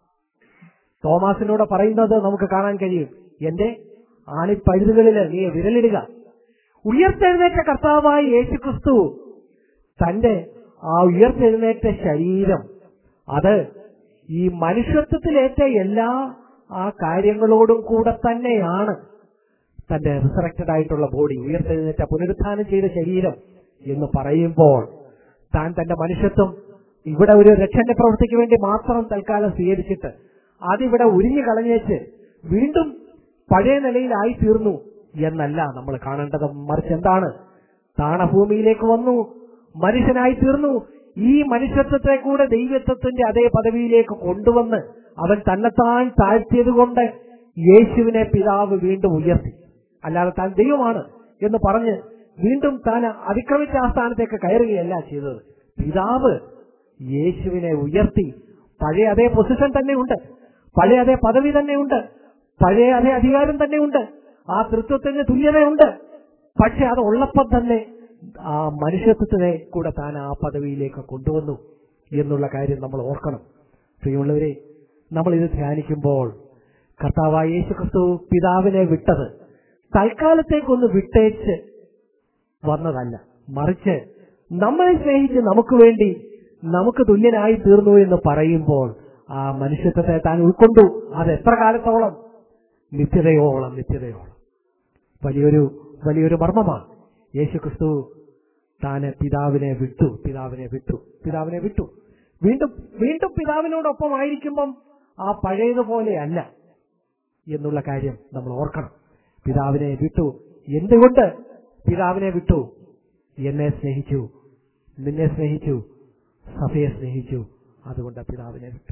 തോമാസിനോട് പറയുന്നത് നമുക്ക് കാണാൻ കഴിയും എന്റെ ആണിപ്പഴുതുകളിൽ നീ വിരലിടുക ഉയർത്തെഴുന്നേറ്റ കർത്താവായ യേശു ക്രിസ്തു തന്റെ ആ ഉയർത്തെഴുന്നേറ്റ ശരീരം അത് ഈ മനുഷ്യത്വത്തിലേറ്റ എല്ലാ ആ കാര്യങ്ങളോടും കൂടെ തന്നെയാണ് തന്റെ റിസറക്റ്റഡ് ആയിട്ടുള്ള ബോഡി ഉയർത്തെഴുന്നേറ്റ പുനരുത്ഥാനം ചെയ്ത ശരീരം എന്ന് പറയുമ്പോൾ താൻ തന്റെ മനുഷ്യത്വം ഇവിടെ ഒരു രക്ഷന്റെ പ്രവൃത്തിക്ക് വേണ്ടി മാത്രം തൽക്കാലം സ്വീകരിച്ചിട്ട് അതിവിടെ ഉരിഞ്ഞു കളഞ്ഞേച്ച് വീണ്ടും പഴയ നിലയിലായി തീർന്നു എന്നല്ല നമ്മൾ കാണേണ്ടത് മറിച്ച് എന്താണ് താണഭൂമിയിലേക്ക് വന്നു മനുഷ്യനായി തീർന്നു ഈ മനുഷ്യത്വത്തെ കൂടെ ദൈവത്വത്തിന്റെ അതേ പദവിയിലേക്ക് കൊണ്ടുവന്ന് അവൻ തന്നെത്താൻ താഴ്ത്തിയത് കൊണ്ട് യേശുവിനെ പിതാവ് വീണ്ടും ഉയർത്തി അല്ലാതെ താൻ ദൈവമാണ് എന്ന് പറഞ്ഞ് വീണ്ടും താൻ അതിക്രമിച്ച ആ സ്ഥാനത്തേക്ക് കയറുകയല്ല ചെയ്തത് പിതാവ് യേശുവിനെ ഉയർത്തി പഴയ അതേ പൊസിഷൻ തന്നെ ഉണ്ട് പഴയ അതേ പദവി തന്നെ ഉണ്ട് പഴയ അതേ അധികാരം തന്നെ ഉണ്ട് ആ തൃത്വത്തിന് തുല്യതയുണ്ട് പക്ഷെ അത് ഉള്ളപ്പം തന്നെ ആ മനുഷ്യത്വത്തിനെ കൂടെ താൻ ആ പദവിയിലേക്ക് കൊണ്ടുവന്നു എന്നുള്ള കാര്യം നമ്മൾ ഓർക്കണം പ്രിയമുള്ളവരെ നമ്മൾ ഇത് ധ്യാനിക്കുമ്പോൾ കർത്താവായ യേശു ക്രിസ്തു പിതാവിനെ വിട്ടത് തൽക്കാലത്തേക്കൊന്ന് വിട്ടേച്ച് വന്നതല്ല മറിച്ച് നമ്മളെ സ്നേഹിച്ച് നമുക്ക് വേണ്ടി നമുക്ക് തുല്യനായി തീർന്നു എന്ന് പറയുമ്പോൾ ആ മനുഷ്യത്വത്തെ താൻ ഉൾക്കൊണ്ടു അത് എത്ര കാലത്തോളം നിത്യതയോളം നിത്യതയോളം വലിയൊരു വലിയൊരു മർമ്മമാണ് യേശു ക്രിസ്തു താന് പിതാവിനെ വിട്ടു പിതാവിനെ വിട്ടു പിതാവിനെ വിട്ടു വീണ്ടും വീണ്ടും പിതാവിനോടൊപ്പം ആയിരിക്കുമ്പം ആ പഴയതുപോലെയല്ല എന്നുള്ള കാര്യം നമ്മൾ ഓർക്കണം പിതാവിനെ വിട്ടു എന്തുകൊണ്ട് പിതാവിനെ വിട്ടു എന്നെ സ്നേഹിച്ചു നിന്നെ സ്നേഹിച്ചു സഭയെ സ്നേഹിച്ചു അതുകൊണ്ട് പിതാവിനെ വിട്ടു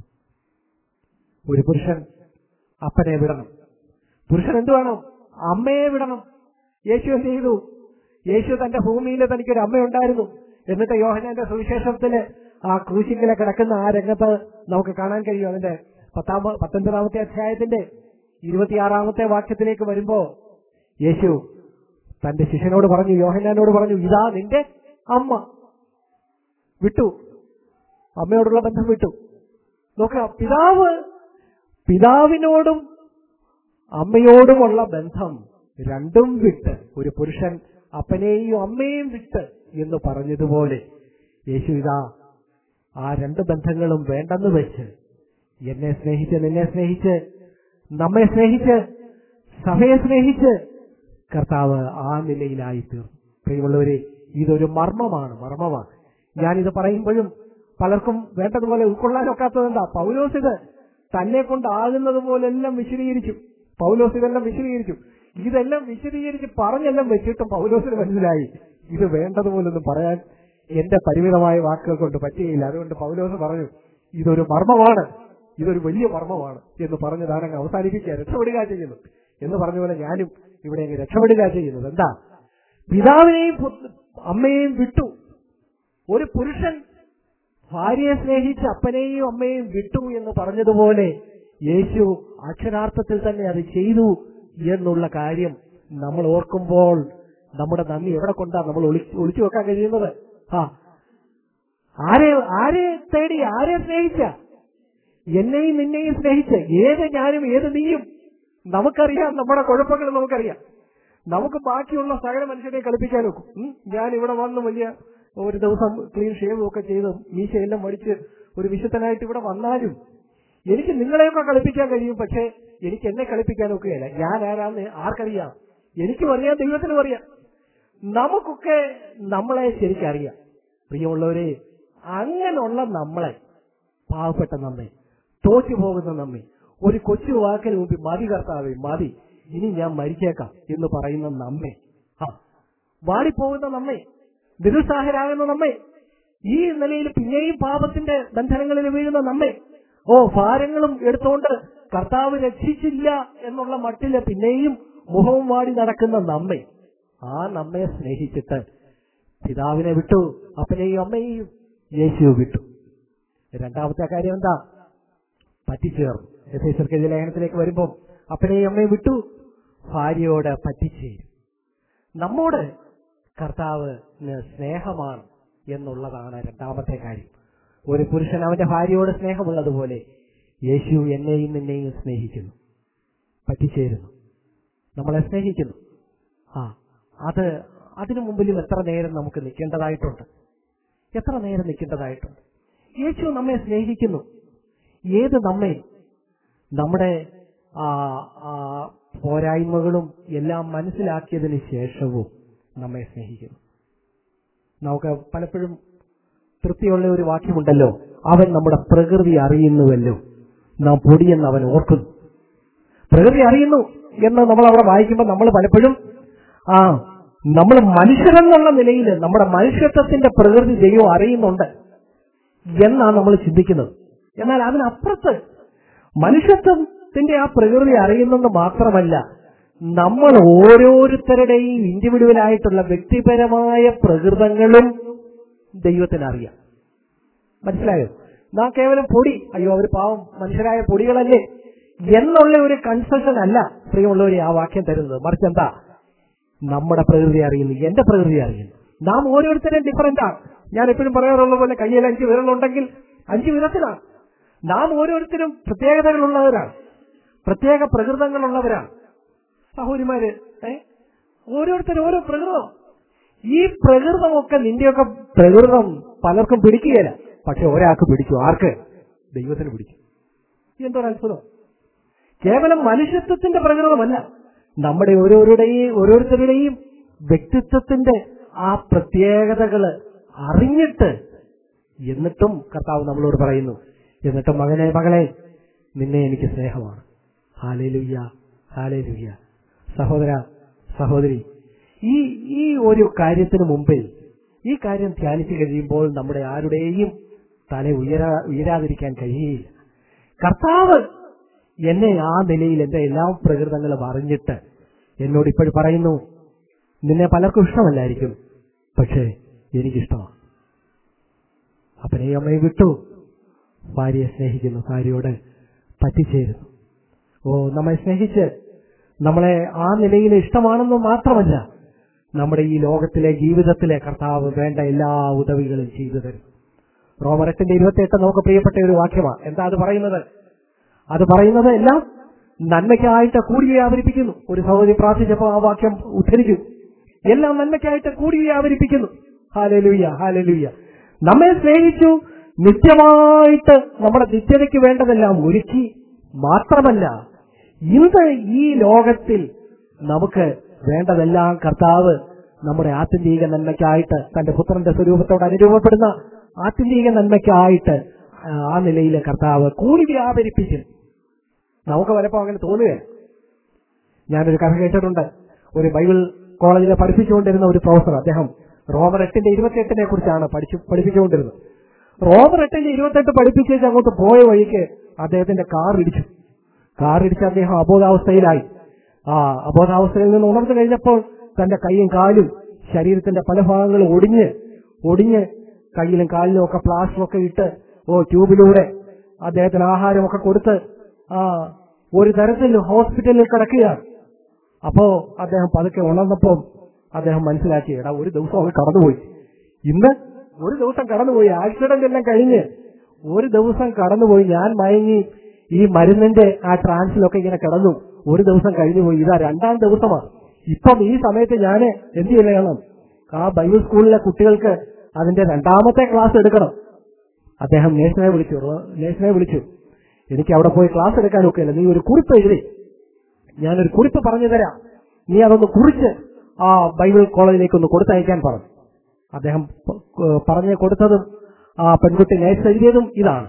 ഒരു പുരുഷൻ അപ്പനെ വിടണം പുരുഷൻ എന്ത് വേണം അമ്മയെ വിടണം യേശു എന്ത് ചെയ്തു യേശു തന്റെ ഭൂമിയിൽ തനിക്കൊരു അമ്മയുണ്ടായിരുന്നു എന്നിട്ട് യോഹനാന്റെ സുവിശേഷത്തില് ആ ക്രൂശിക്കലെ കിടക്കുന്ന ആ രംഗത്ത് നമുക്ക് കാണാൻ കഴിയും അതിന്റെ പത്താമ പത്തൊൻപതാമത്തെ അധ്യായത്തിന്റെ ഇരുപത്തിയാറാമത്തെ വാക്യത്തിലേക്ക് വരുമ്പോ യേശു തന്റെ ശിഷ്യനോട് പറഞ്ഞു യോഹനാനോട് പറഞ്ഞു ഇതാ നിന്റെ അമ്മ വിട്ടു അമ്മയോടുള്ള ബന്ധം വിട്ടു നോക്കുക പിതാവ് പിതാവിനോടും അമ്മയോടുമുള്ള ബന്ധം രണ്ടും വിട്ട് ഒരു പുരുഷൻ അപ്പനെയും അമ്മയെയും വിട്ട് എന്ന് പറഞ്ഞതുപോലെ യേശു ഇതാ ആ രണ്ട് ബന്ധങ്ങളും വേണ്ടെന്ന് വെച്ച് എന്നെ സ്നേഹിച്ച് നിന്നെ സ്നേഹിച്ച് നമ്മെ സ്നേഹിച്ച് സഭയെ സ്നേഹിച്ച് കർത്താവ് ആ നിലയിലായി തീർന്നു പ്രിയമുള്ളവരെ ഇതൊരു മർമ്മമാണ് മർമ്മമാണ് ഞാനിത് പറയുമ്പോഴും പലർക്കും വേണ്ടതുപോലെ ഉൾക്കൊള്ളാനൊക്കാത്തത് എന്താ പൗലോസ് ഇത് തന്നെ കൊണ്ടാകുന്നത് പോലെല്ലാം വിശദീകരിച്ചു പൗലോസ് ഇതെല്ലാം വിശദീകരിച്ചു ഇതെല്ലാം വിശദീകരിച്ച് പറഞ്ഞെല്ലാം വെച്ചിട്ടും പൗലോസിന് മനസ്സിലായി ഇത് വേണ്ടതുപോലൊന്നും പറയാൻ എന്റെ പരിമിതമായ വാക്കുകൾ കൊണ്ട് പറ്റുകയില്ല അതുകൊണ്ട് പൗലോസ് പറഞ്ഞു ഇതൊരു മർമ്മമാണ് ഇതൊരു വലിയ മർമ്മമാണ് എന്ന് പറഞ്ഞ് താനങ്ങ് അവസാനിപ്പിക്കുക രക്ഷപ്പെടുക ചെയ്യുന്നു എന്ന് പറഞ്ഞ പോലെ ഞാനും ഇവിടെ അങ്ങ് രക്ഷപ്പെടുക ചെയ്യുന്നത് എന്താ പിതാവിനെയും പുത്ര- അമ്മയെയും വിട്ടു ഒരു പുരുഷൻ ഭാര്യയെ സ്നേഹിച്ച് അപ്പനെയും അമ്മയെയും വിട്ടു എന്ന് പറഞ്ഞതുപോലെ യേശു അക്ഷരാർത്ഥത്തിൽ തന്നെ അത് ചെയ്തു എന്നുള്ള കാര്യം നമ്മൾ ഓർക്കുമ്പോൾ നമ്മുടെ നന്ദി എവിടെ കൊണ്ടാ നമ്മൾ ഒളിച്ചു ഒളിച്ചു വെക്കാൻ കഴിയുന്നത് ആ ആരെ ആരെ തേടി ആരെ സ്നേഹിച്ച എന്നെയും നിന്നെയും സ്നേഹിച്ച് ഏത് ഞാനും ഏത് നീയും നമുക്കറിയാം നമ്മുടെ കുഴപ്പങ്ങൾ നമുക്കറിയാം നമുക്ക് ബാക്കിയുള്ള സകല മനുഷ്യരെ കളിപ്പിക്കാൻ നോക്കും ഉം, ഞാൻ ഇവിടെ വന്ന് വലിയ ഒരു ദിവസം ക്ലീൻ ഷേവ് ഒക്കെ ചെയ്ത് മീശയെല്ലാം മടിച്ച് ഒരു വിശുദ്ധനായിട്ട് ഇവിടെ വന്നാലും എനിക്ക് നിങ്ങളെയൊക്കെ കളിപ്പിക്കാൻ കഴിയും പക്ഷേ എനിക്ക് എന്നെ കളിപ്പിക്കാൻ ഒക്കുകയില്ല ഞാൻ ആരാന്ന് ആർക്കറിയാം എനിക്കും അറിയാം ദൈവത്തിനും അറിയാം നമുക്കൊക്കെ നമ്മളെ ശരിക്കറിയാം പ്രിയമുള്ളവരെ അങ്ങനെയുള്ള നമ്മളെ പാവപ്പെട്ട നമ്മെ തോറ്റു പോകുന്ന നമ്മെ ഒരു കൊച്ചു വാക്കിന് മുമ്പ് മതി കർത്താവേ മതി ഇനി ഞാൻ മരിച്ചേക്കാം എന്ന് പറയുന്ന നമ്മെ ആ വാടിപ്പോകുന്ന നമ്മെ നിരുത്സാഹരാകുന്ന നമ്മെ ഈ നിലയിൽ പിന്നെയും പാപത്തിന്റെ ബന്ധനങ്ങളിൽ വീഴുന്ന നമ്മെ ഓ ഭാരങ്ങളും എടുത്തുകൊണ്ട് കർത്താവ് രക്ഷിച്ചില്ല എന്നുള്ള മട്ടില് പിന്നെയും മുഖവും വാടി നടക്കുന്ന നമ്മെ ആ നമ്മെ സ്നേഹിച്ചിട്ട് പിതാവിനെ വിട്ടു അപ്പനെയും അമ്മയെയും യേശു വിട്ടു രണ്ടാമത്തെ കാര്യം എന്താ പറ്റിച്ചേർന്നു യഥേശ്വർക്കെതിരെ ലേഖനത്തിലേക്ക് വരുമ്പോൾ അപ്പനെയും അമ്മയും വിട്ടു ഭാര്യയോട് പറ്റിച്ചേരും നമ്മോട് കർത്താവിന് സ്നേഹമാണ് എന്നുള്ളതാണ് രണ്ടാമത്തെ കാര്യം ഒരു പുരുഷൻ അവന്റെ ഭാര്യയോട് സ്നേഹമുള്ളതുപോലെ യേശു എന്നെയും നിന്നെയും സ്നേഹിക്കുന്നു പറ്റിച്ചേരുന്നു നമ്മളെ സ്നേഹിക്കുന്നു ആ അത് അതിനു മുമ്പിലും എത്ര നേരം നമുക്ക് നിൽക്കേണ്ടതായിട്ടുണ്ട് എത്ര നേരം നിൽക്കേണ്ടതായിട്ടുണ്ട് യേശു നമ്മെ സ്നേഹിക്കുന്നു ഏത് നമ്മെ നമ്മുടെ ആ, ആ, പോരായ്മകളും എല്ലാം മനസ്സിലാക്കിയതിന് ശേഷവും നമ്മെ സ്നേഹിക്കുന്നു നമുക്ക് പലപ്പോഴും തൃപ്തിയുള്ള ഒരു വാക്യമുണ്ടല്ലോ അവൻ നമ്മുടെ പ്രകൃതി അറിയുന്നുവല്ലോ നാം പൊടിയെന്ന് അവൻ ഓർക്കുന്നു പ്രകൃതി അറിയുന്നു എന്ന് നമ്മൾ അവിടെ വായിക്കുമ്പോൾ നമ്മൾ പലപ്പോഴും ആ നമ്മൾ മനുഷ്യരെന്നുള്ള നിലയിൽ നമ്മുടെ മനുഷ്യത്വത്തിന്റെ പ്രകൃതി ദൈവം അറിയുന്നുണ്ട് എന്നാണ് നമ്മൾ ചിന്തിക്കുന്നത് എന്നാൽ അതിനപ്പുറത്ത് മനുഷ്യത്വത്തിന്റെ ആ പ്രകൃതി അറിയുന്നെന്ന് മാത്രമല്ല നമ്മൾ ഓരോരുത്തരുടെയും ഇൻഡിവിജ്വലായിട്ടുള്ള വ്യക്തിപരമായ പ്രകൃതങ്ങളും ദൈവത്തിന് അറിയാം മനസ്സിലായോ നാം കേവലം പൊടി അയ്യോ അവർ പാവം മനുഷ്യരായ പൊടികളല്ലേ എന്നുള്ള ഒരു കൺസെഷൻ അല്ല പ്രിയമുള്ളവരെ ആ വാക്യം തരുന്നത് മറിച്ച് എന്താ നമ്മുടെ പ്രകൃതി അറിയുന്നു എന്റെ പ്രകൃതി അറിയുന്നു നാം ഓരോരുത്തരും ഡിഫറന്റ് ആണ് ഞാൻ എപ്പോഴും പറയാറുള്ള പോലെ കയ്യിൽ അഞ്ച് വിരലുണ്ടെങ്കിൽ അഞ്ച് വിധത്തിലാണ് നാം ഓരോരുത്തരും പ്രത്യേകതകളുള്ളവരാണ് പ്രത്യേക പ്രകൃതങ്ങളുള്ളവരാണ് സഹോദരിമാര് ഏ ഓരോരുത്തരും ഓരോ പ്രകൃതം ഈ പ്രകൃതമൊക്കെ നിന്റെയൊക്കെ പ്രകൃതം പലർക്കും പിടിക്കുകയില്ല പക്ഷെ ഒരാൾക്ക് പിടിച്ചു ആർക്ക് ദൈവത്തിന് പിടിച്ചു എന്തൊരു അത്ഭുതം കേവലം മനുഷ്യത്വത്തിന്റെ പ്രകൃതമല്ല നമ്മുടെ ഓരോരുടെയും ഓരോരുത്തരുടെയും വ്യക്തിത്വത്തിന്റെ ആ പ്രത്യേകതകള് അറിഞ്ഞിട്ട് എന്നിട്ടും കർത്താവ് നമ്മളോട് പറയുന്നു എന്നിട്ടും മകനെ മകളെ നിന്നെ എനിക്ക് സ്നേഹമാണ് ഹാലേലുയ്യ ഹാലേലുയ്യ സഹോദര സഹോദരി ഈ ഈ ഒരു കാര്യത്തിന് മുമ്പിൽ ഈ കാര്യം ധ്യാനിച്ചു കഴിയുമ്പോൾ നമ്മുടെ ആരുടെയും തല ഉയരാ ഉയരാതിരിക്കാൻ കഴിയുകയില്ല കർത്താവ് എന്നെ ആ നിലയിൽ എന്റെ എല്ലാ പ്രകൃതങ്ങളും അറിഞ്ഞിട്ട് എന്നോട് ഇപ്പോഴും പറയുന്നു നിന്നെ പലർക്കും ഇഷ്ടമല്ലായിരിക്കും പക്ഷേ എനിക്കിഷ്ടമാണ് അപ്പനെയും അമ്മയും വിട്ടു ഭാര്യയെ സ്നേഹിക്കുന്നു ഭാര്യയോട് പറ്റിച്ചേരുന്നു ഓ നമ്മെ സ്നേഹിച്ച് നമ്മളെ ആ നിലയിൽ ഇഷ്ടമാണെന്ന് മാത്രമല്ല നമ്മുടെ ഈ ലോകത്തിലെ ജീവിതത്തിലെ കർത്താവ് വേണ്ട എല്ലാ ഉദവികളും ചെയ്തു തരും റോമരത്തിന്റെ ഇരുപത്തിയെട്ട് നമുക്ക് പ്രിയപ്പെട്ട ഒരു വാക്യമാണ് എന്താ അത് പറയുന്നത് അത് പറയുന്നത് എല്ലാം നന്മയ്ക്കായിട്ട് കൂടി വ്യാപരിപ്പിക്കുന്നു ഒരു സഹോദരി പ്രാർത്ഥിച്ചപ്പോൾ ആ വാക്യം ഉദ്ധരിച്ചു എല്ലാം നന്മയ്ക്കായിട്ട് കൂടി വ്യാപരിപ്പിക്കുന്നു ഹാലലുയ്യ ഹാലലുയ്യ നമ്മെ സ്നേഹിച്ചു നിത്യമായിട്ട് നമ്മുടെ നിത്യതയ്ക്ക് വേണ്ടതെല്ലാം ഒരുക്കി മാത്രമല്ല ഇന്ന് ഈ ലോകത്തിൽ നമുക്ക് വേണ്ടതെല്ലാം കർത്താവ് നമ്മുടെ ആത്യന്തിക നന്മയ്ക്കായിട്ട് തന്റെ പുത്രന്റെ സ്വരൂപത്തോട് അനുരൂപപ്പെടുന്ന ആത്യന്തിക നന്മയ്ക്കായിട്ട് ആ നിലയിലെ കർത്താവ് കൂടി വ്യാപരിപ്പിക്കും നമുക്ക് പലപ്പോൾ അങ്ങനെ തോന്നുകയാണ് ഞാനൊരു കഥ കേട്ടിട്ടുണ്ട് ഒരു ബൈബിൾ കോളേജിൽ പഠിപ്പിച്ചുകൊണ്ടിരുന്ന ഒരു പ്രൊഫസർ അദ്ദേഹം റോമർ എട്ടിന്റെ ഇരുപത്തിയെട്ടിനെ കുറിച്ചാണ് പഠിച്ചു പഠിപ്പിച്ചുകൊണ്ടിരുന്നത് റോമർ എട്ടിന്റെ ഇരുപത്തെട്ട് പഠിപ്പിച്ചേച്ച് അങ്ങോട്ട് പോയ വഴിക്ക് അദ്ദേഹത്തിന്റെ കാർ ഇടിച്ചു കാർ ഇടിച്ച് അദ്ദേഹം അബോധാവസ്ഥയിലായി ആ അബോധാവസ്ഥയിൽ നിന്ന് ഉണർന്നു കഴിഞ്ഞപ്പോൾ തന്റെ കൈയും കാലും ശരീരത്തിന്റെ പല ഭാഗങ്ങളും ഒടിഞ്ഞ് ഒടിഞ്ഞ് കയ്യിലും കാലിലും ഒക്കെ പ്ലാസ്റ്ററൊക്കെ ഇട്ട് ഓ ട്യൂബിലൂടെ അദ്ദേഹത്തിന് ആഹാരമൊക്കെ കൊടുത്ത് ആ ഒരു തരത്തിൽ ഹോസ്പിറ്റലിൽ കിടക്കുകയാണ് അപ്പോ അദ്ദേഹം പതുക്കെ ഉണർന്നപ്പോൾ അദ്ദേഹം മനസ്സിലാക്കി എടാ ഒരു ദിവസം അവൻ കടന്നുപോയി ഇന്ന് ഒരു ദിവസം കടന്നുപോയി ആക്സിഡന്റ് എല്ലാം കഴിഞ്ഞ് ഒരു ദിവസം കടന്നുപോയി ഞാൻ മയങ്ങി ഈ മരുന്നിന്റെ ആ ട്രാൻസിലൊക്കെ ഇങ്ങനെ കിടന്നു ഒരു ദിവസം കഴിഞ്ഞുപോയി ഇതാ രണ്ടാം ദിവസമാണ് ഇപ്പം ഈ സമയത്ത് ഞാൻ എന്ത് ചെയ്യണം ആ ബൈബിൾ സ്കൂളിലെ കുട്ടികൾക്ക് അതിന്റെ രണ്ടാമത്തെ ക്ലാസ് എടുക്കണം അദ്ദേഹം നേഴ്സിനെ വിളിച്ചു നേഴ്സിനെ വിളിച്ചു എനിക്ക് അവിടെ പോയി ക്ലാസ് എടുക്കാൻ ഒക്കെയല്ല നീ ഒരു കുറിപ്പ് എഴുതി ഞാനൊരു കുറിപ്പ് പറഞ്ഞു തരാം നീ അതൊന്ന് കുറിച്ച് ആ ബൈബിൾ കോളേജിലേക്ക് ഒന്ന് കൊടുത്തയക്കാൻ പറഞ്ഞു അദ്ദേഹം പറഞ്ഞു കൊടുത്തതും ആ പെൺകുട്ടി നേഴ്സ് എഴുതിയതും ഇതാണ്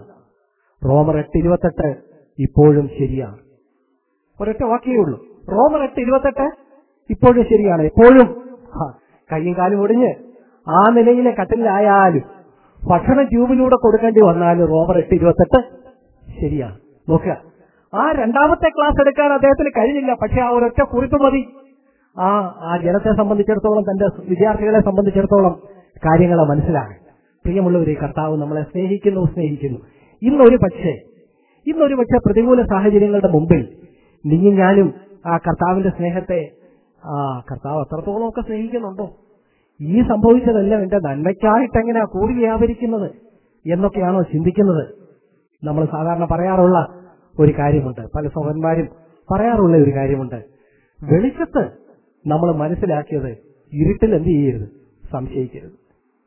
റോമർ എട്ട് ഇരുപത്തെട്ട് ഇപ്പോഴും ശരിയാണ് ഒരൊറ്റ വാക്കേ ഉള്ളൂ റോമർ എട്ട് ഇരുപത്തെട്ട് ഇപ്പോഴും ശരിയാണ് എപ്പോഴും കയ്യും കാലും ഒടിഞ്ഞ് ആ നിലയിലെ കട്ടിലായാലും ഭക്ഷണ ട്യൂബിലൂടെ കൊടുക്കേണ്ടി വന്നാലും റോമർ എട്ട് ഇരുപത്തെട്ട് ശരിയാണ് നോക്കുക ആ രണ്ടാമത്തെ ക്ലാസ് എടുക്കാൻ അദ്ദേഹത്തിന് കഴിഞ്ഞില്ല പക്ഷെ ആ ഒരൊറ്റ കുറിപ്പ് മതി ആ ആ ജനത്തെ സംബന്ധിച്ചിടത്തോളം തന്റെ വിദ്യാർത്ഥികളെ സംബന്ധിച്ചിടത്തോളം കാര്യങ്ങളെ മനസ്സിലാകും പ്രിയമുള്ളവരെ കർത്താവ് നമ്മളെ സ്നേഹിക്കുന്നു സ്നേഹിക്കുന്നു ഇന്നൊരു പക്ഷേ ഇന്നൊരു പക്ഷേ പ്രതികൂല സാഹചര്യങ്ങളുടെ മുമ്പിൽ നീയും ഞാനും ആ കർത്താവിന്റെ സ്നേഹത്തെ ആ കർത്താവ് അത്രത്തോളം ഒക്കെ സ്നേഹിക്കുന്നുണ്ടോ ഈ സംഭവിച്ചതെല്ലാം എന്റെ നന്മയ്ക്കായിട്ട് എങ്ങനെയാ കൂടി വ്യാപരിക്കുന്നത് എന്നൊക്കെയാണോ ചിന്തിക്കുന്നത് നമ്മൾ സാധാരണ പറയാറുള്ള ഒരു കാര്യമുണ്ട് പല സഹോദരന്മാരും പറയാറുള്ള ഒരു കാര്യമുണ്ട് വെളിച്ചത്ത് നമ്മൾ മനസ്സിലാക്കിയത് ഇരുട്ടിൽ എന്ത് ചെയ്യരുത് സംശയിക്കരുത്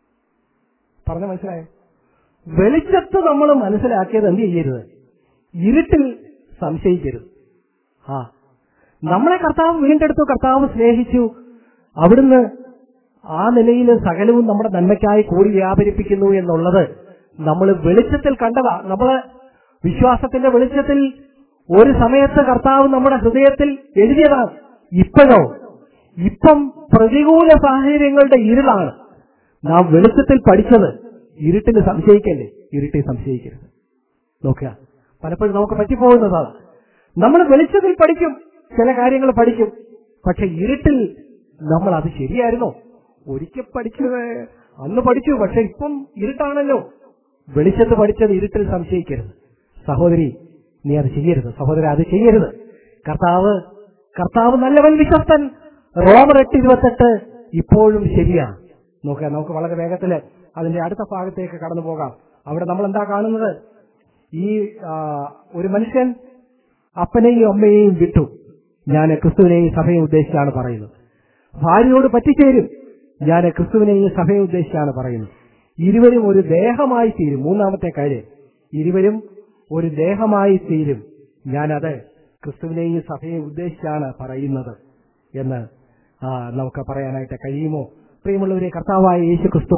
പറഞ്ഞ മനസ്സിലായോ വെളിച്ചത്ത് നമ്മൾ മനസ്സിലാക്കിയത് എന്ത് ചെയ്യരുത് ഇരുട്ടിൽ സംശയിക്കരുത് ആ നമ്മളെ കർത്താവ് വീണ്ടെടുത്തു കർത്താവ് സ്നേഹിച്ചു അവിടുന്ന് ആ നിലയിൽ സകലവും നമ്മുടെ നന്മയ്ക്കായി കൂടി വ്യാപരിപ്പിക്കുന്നു എന്നുള്ളത് നമ്മൾ വെളിച്ചത്തിൽ കണ്ടതാ നമ്മള് വിശ്വാസത്തിന്റെ വെളിച്ചത്തിൽ ഒരു സമയത്ത് കർത്താവ് നമ്മുടെ ഹൃദയത്തിൽ എഴുതിയതാണ് ഇപ്പോഴോ ഇപ്പം പ്രതികൂല സാഹചര്യങ്ങളുടെ ഇരുളാണ് നാം വെളിച്ചത്തിൽ പഠിച്ചത് ഇരുട്ടിൽ സംശയിക്കല്ലേ ഇരുട്ടിൽ സംശയിക്കരുത് നോക്കുക പലപ്പോഴും നമുക്ക് പറ്റിപ്പോകുന്നതാണ് നമ്മൾ വെളിച്ചത്തിൽ പഠിക്കും ചില കാര്യങ്ങൾ പഠിക്കും പക്ഷെ ഇരുട്ടിൽ നമ്മൾ അത് ശരിയായിരുന്നോ ഒരിക്കൽ പഠിച്ചത് അന്ന് പഠിച്ചു പക്ഷെ ഇപ്പം ഇരുട്ടാണല്ലോ വെളിച്ചത്ത് പഠിച്ചത് ഇരുട്ടിൽ സംശയിക്കരുത് സഹോദരി നീ അത് ചെയ്യരുത് സഹോദര അത് ചെയ്യരുത് കർത്താവ് കർത്താവ് നല്ലവൻ വിശ്വസ്തൻ റോമർ എട്ട് ഇരുപത്തെട്ട് ഇപ്പോഴും ശരിയാണ് നോക്കുക നമുക്ക് വളരെ വേഗത്തില് അതിന്റെ അടുത്ത ഭാഗത്തേക്ക് കടന്നു പോകാം അവിടെ നമ്മൾ എന്താ കാണുന്നത് ഈ ആ, ഒരു മനുഷ്യൻ അപ്പനെയും അമ്മയെയും വിട്ടു ഞാൻ ക്രിസ്തുവിനെയും സഭയെ ഉദ്ദേശിച്ചാണ് പറയുന്നത് ഭാര്യയോട് പറ്റിച്ചേരും ഞാൻ ക്രിസ്തുവിനെയും സഭയെ ഉദ്ദേശിച്ചാണ് പറയുന്നത് ഇരുവരും ഒരു ദേഹമായി തീരും മൂന്നാമത്തെ കാര്യം ഇരുവരും ഒരു ദേഹമായി തീരും ഞാനത് ക്രിസ്തുവിനെയും സഭയെ ഉദ്ദേശിച്ചാണ് പറയുന്നത് എന്ന് ആ, നമുക്ക് പറയാനായിട്ട് കഴിയുമോ പ്രിയമുള്ളവരെ കർത്താവായ യേശു ക്രിസ്തു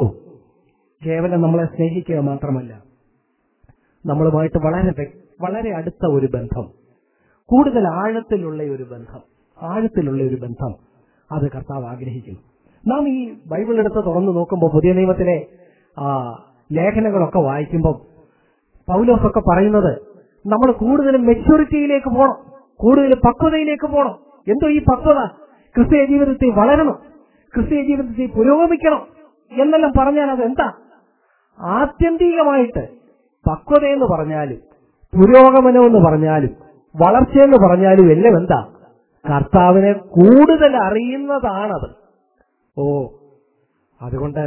കേവലം നമ്മളെ സ്നേഹിക്കുക മാത്രമല്ല നമ്മളുമായിട്ട് വളരെ വ്യ- വളരെ അടുത്ത ഒരു ബന്ധം കൂടുതൽ ആഴത്തിലുള്ള ഒരു ബന്ധം ആഴത്തിലുള്ള ഒരു ബന്ധം അത് കർത്താവ് ആഗ്രഹിക്കുന്നു നാം ഈ ബൈബിൾ എടുത്ത് തുറന്നു നോക്കുമ്പോൾ പുതിയ നിയമത്തിലെ ആ, ലേഖനങ്ങളൊക്കെ വായിക്കുമ്പോൾ പൗലോസൊക്കെ പറയുന്നത് നമ്മൾ കൂടുതൽ മെച്യൂരിറ്റിയിലേക്ക് പോകണം കൂടുതൽ പക്വതയിലേക്ക് പോകണം എന്തോ ഈ പക്വത ക്രിസ്തീയ ജീവിതത്തിൽ വളരണം ക്രിസ്തീയ ജീവിതത്തിൽ പുരോഗമിക്കണം എന്നെല്ലാം പറഞ്ഞാൽ അത് എന്താ ആത്യന്തികമായിട്ട് പക്വത എന്ന് പറഞ്ഞാലും പുരോഗമനം എന്ന് പറഞ്ഞാലും വളർച്ചയെന്ന് പറഞ്ഞാലും എല്ലാം എന്താ കർത്താവിനെ കൂടുതൽ അറിയുന്നതാണത് ഓ അതുകൊണ്ട്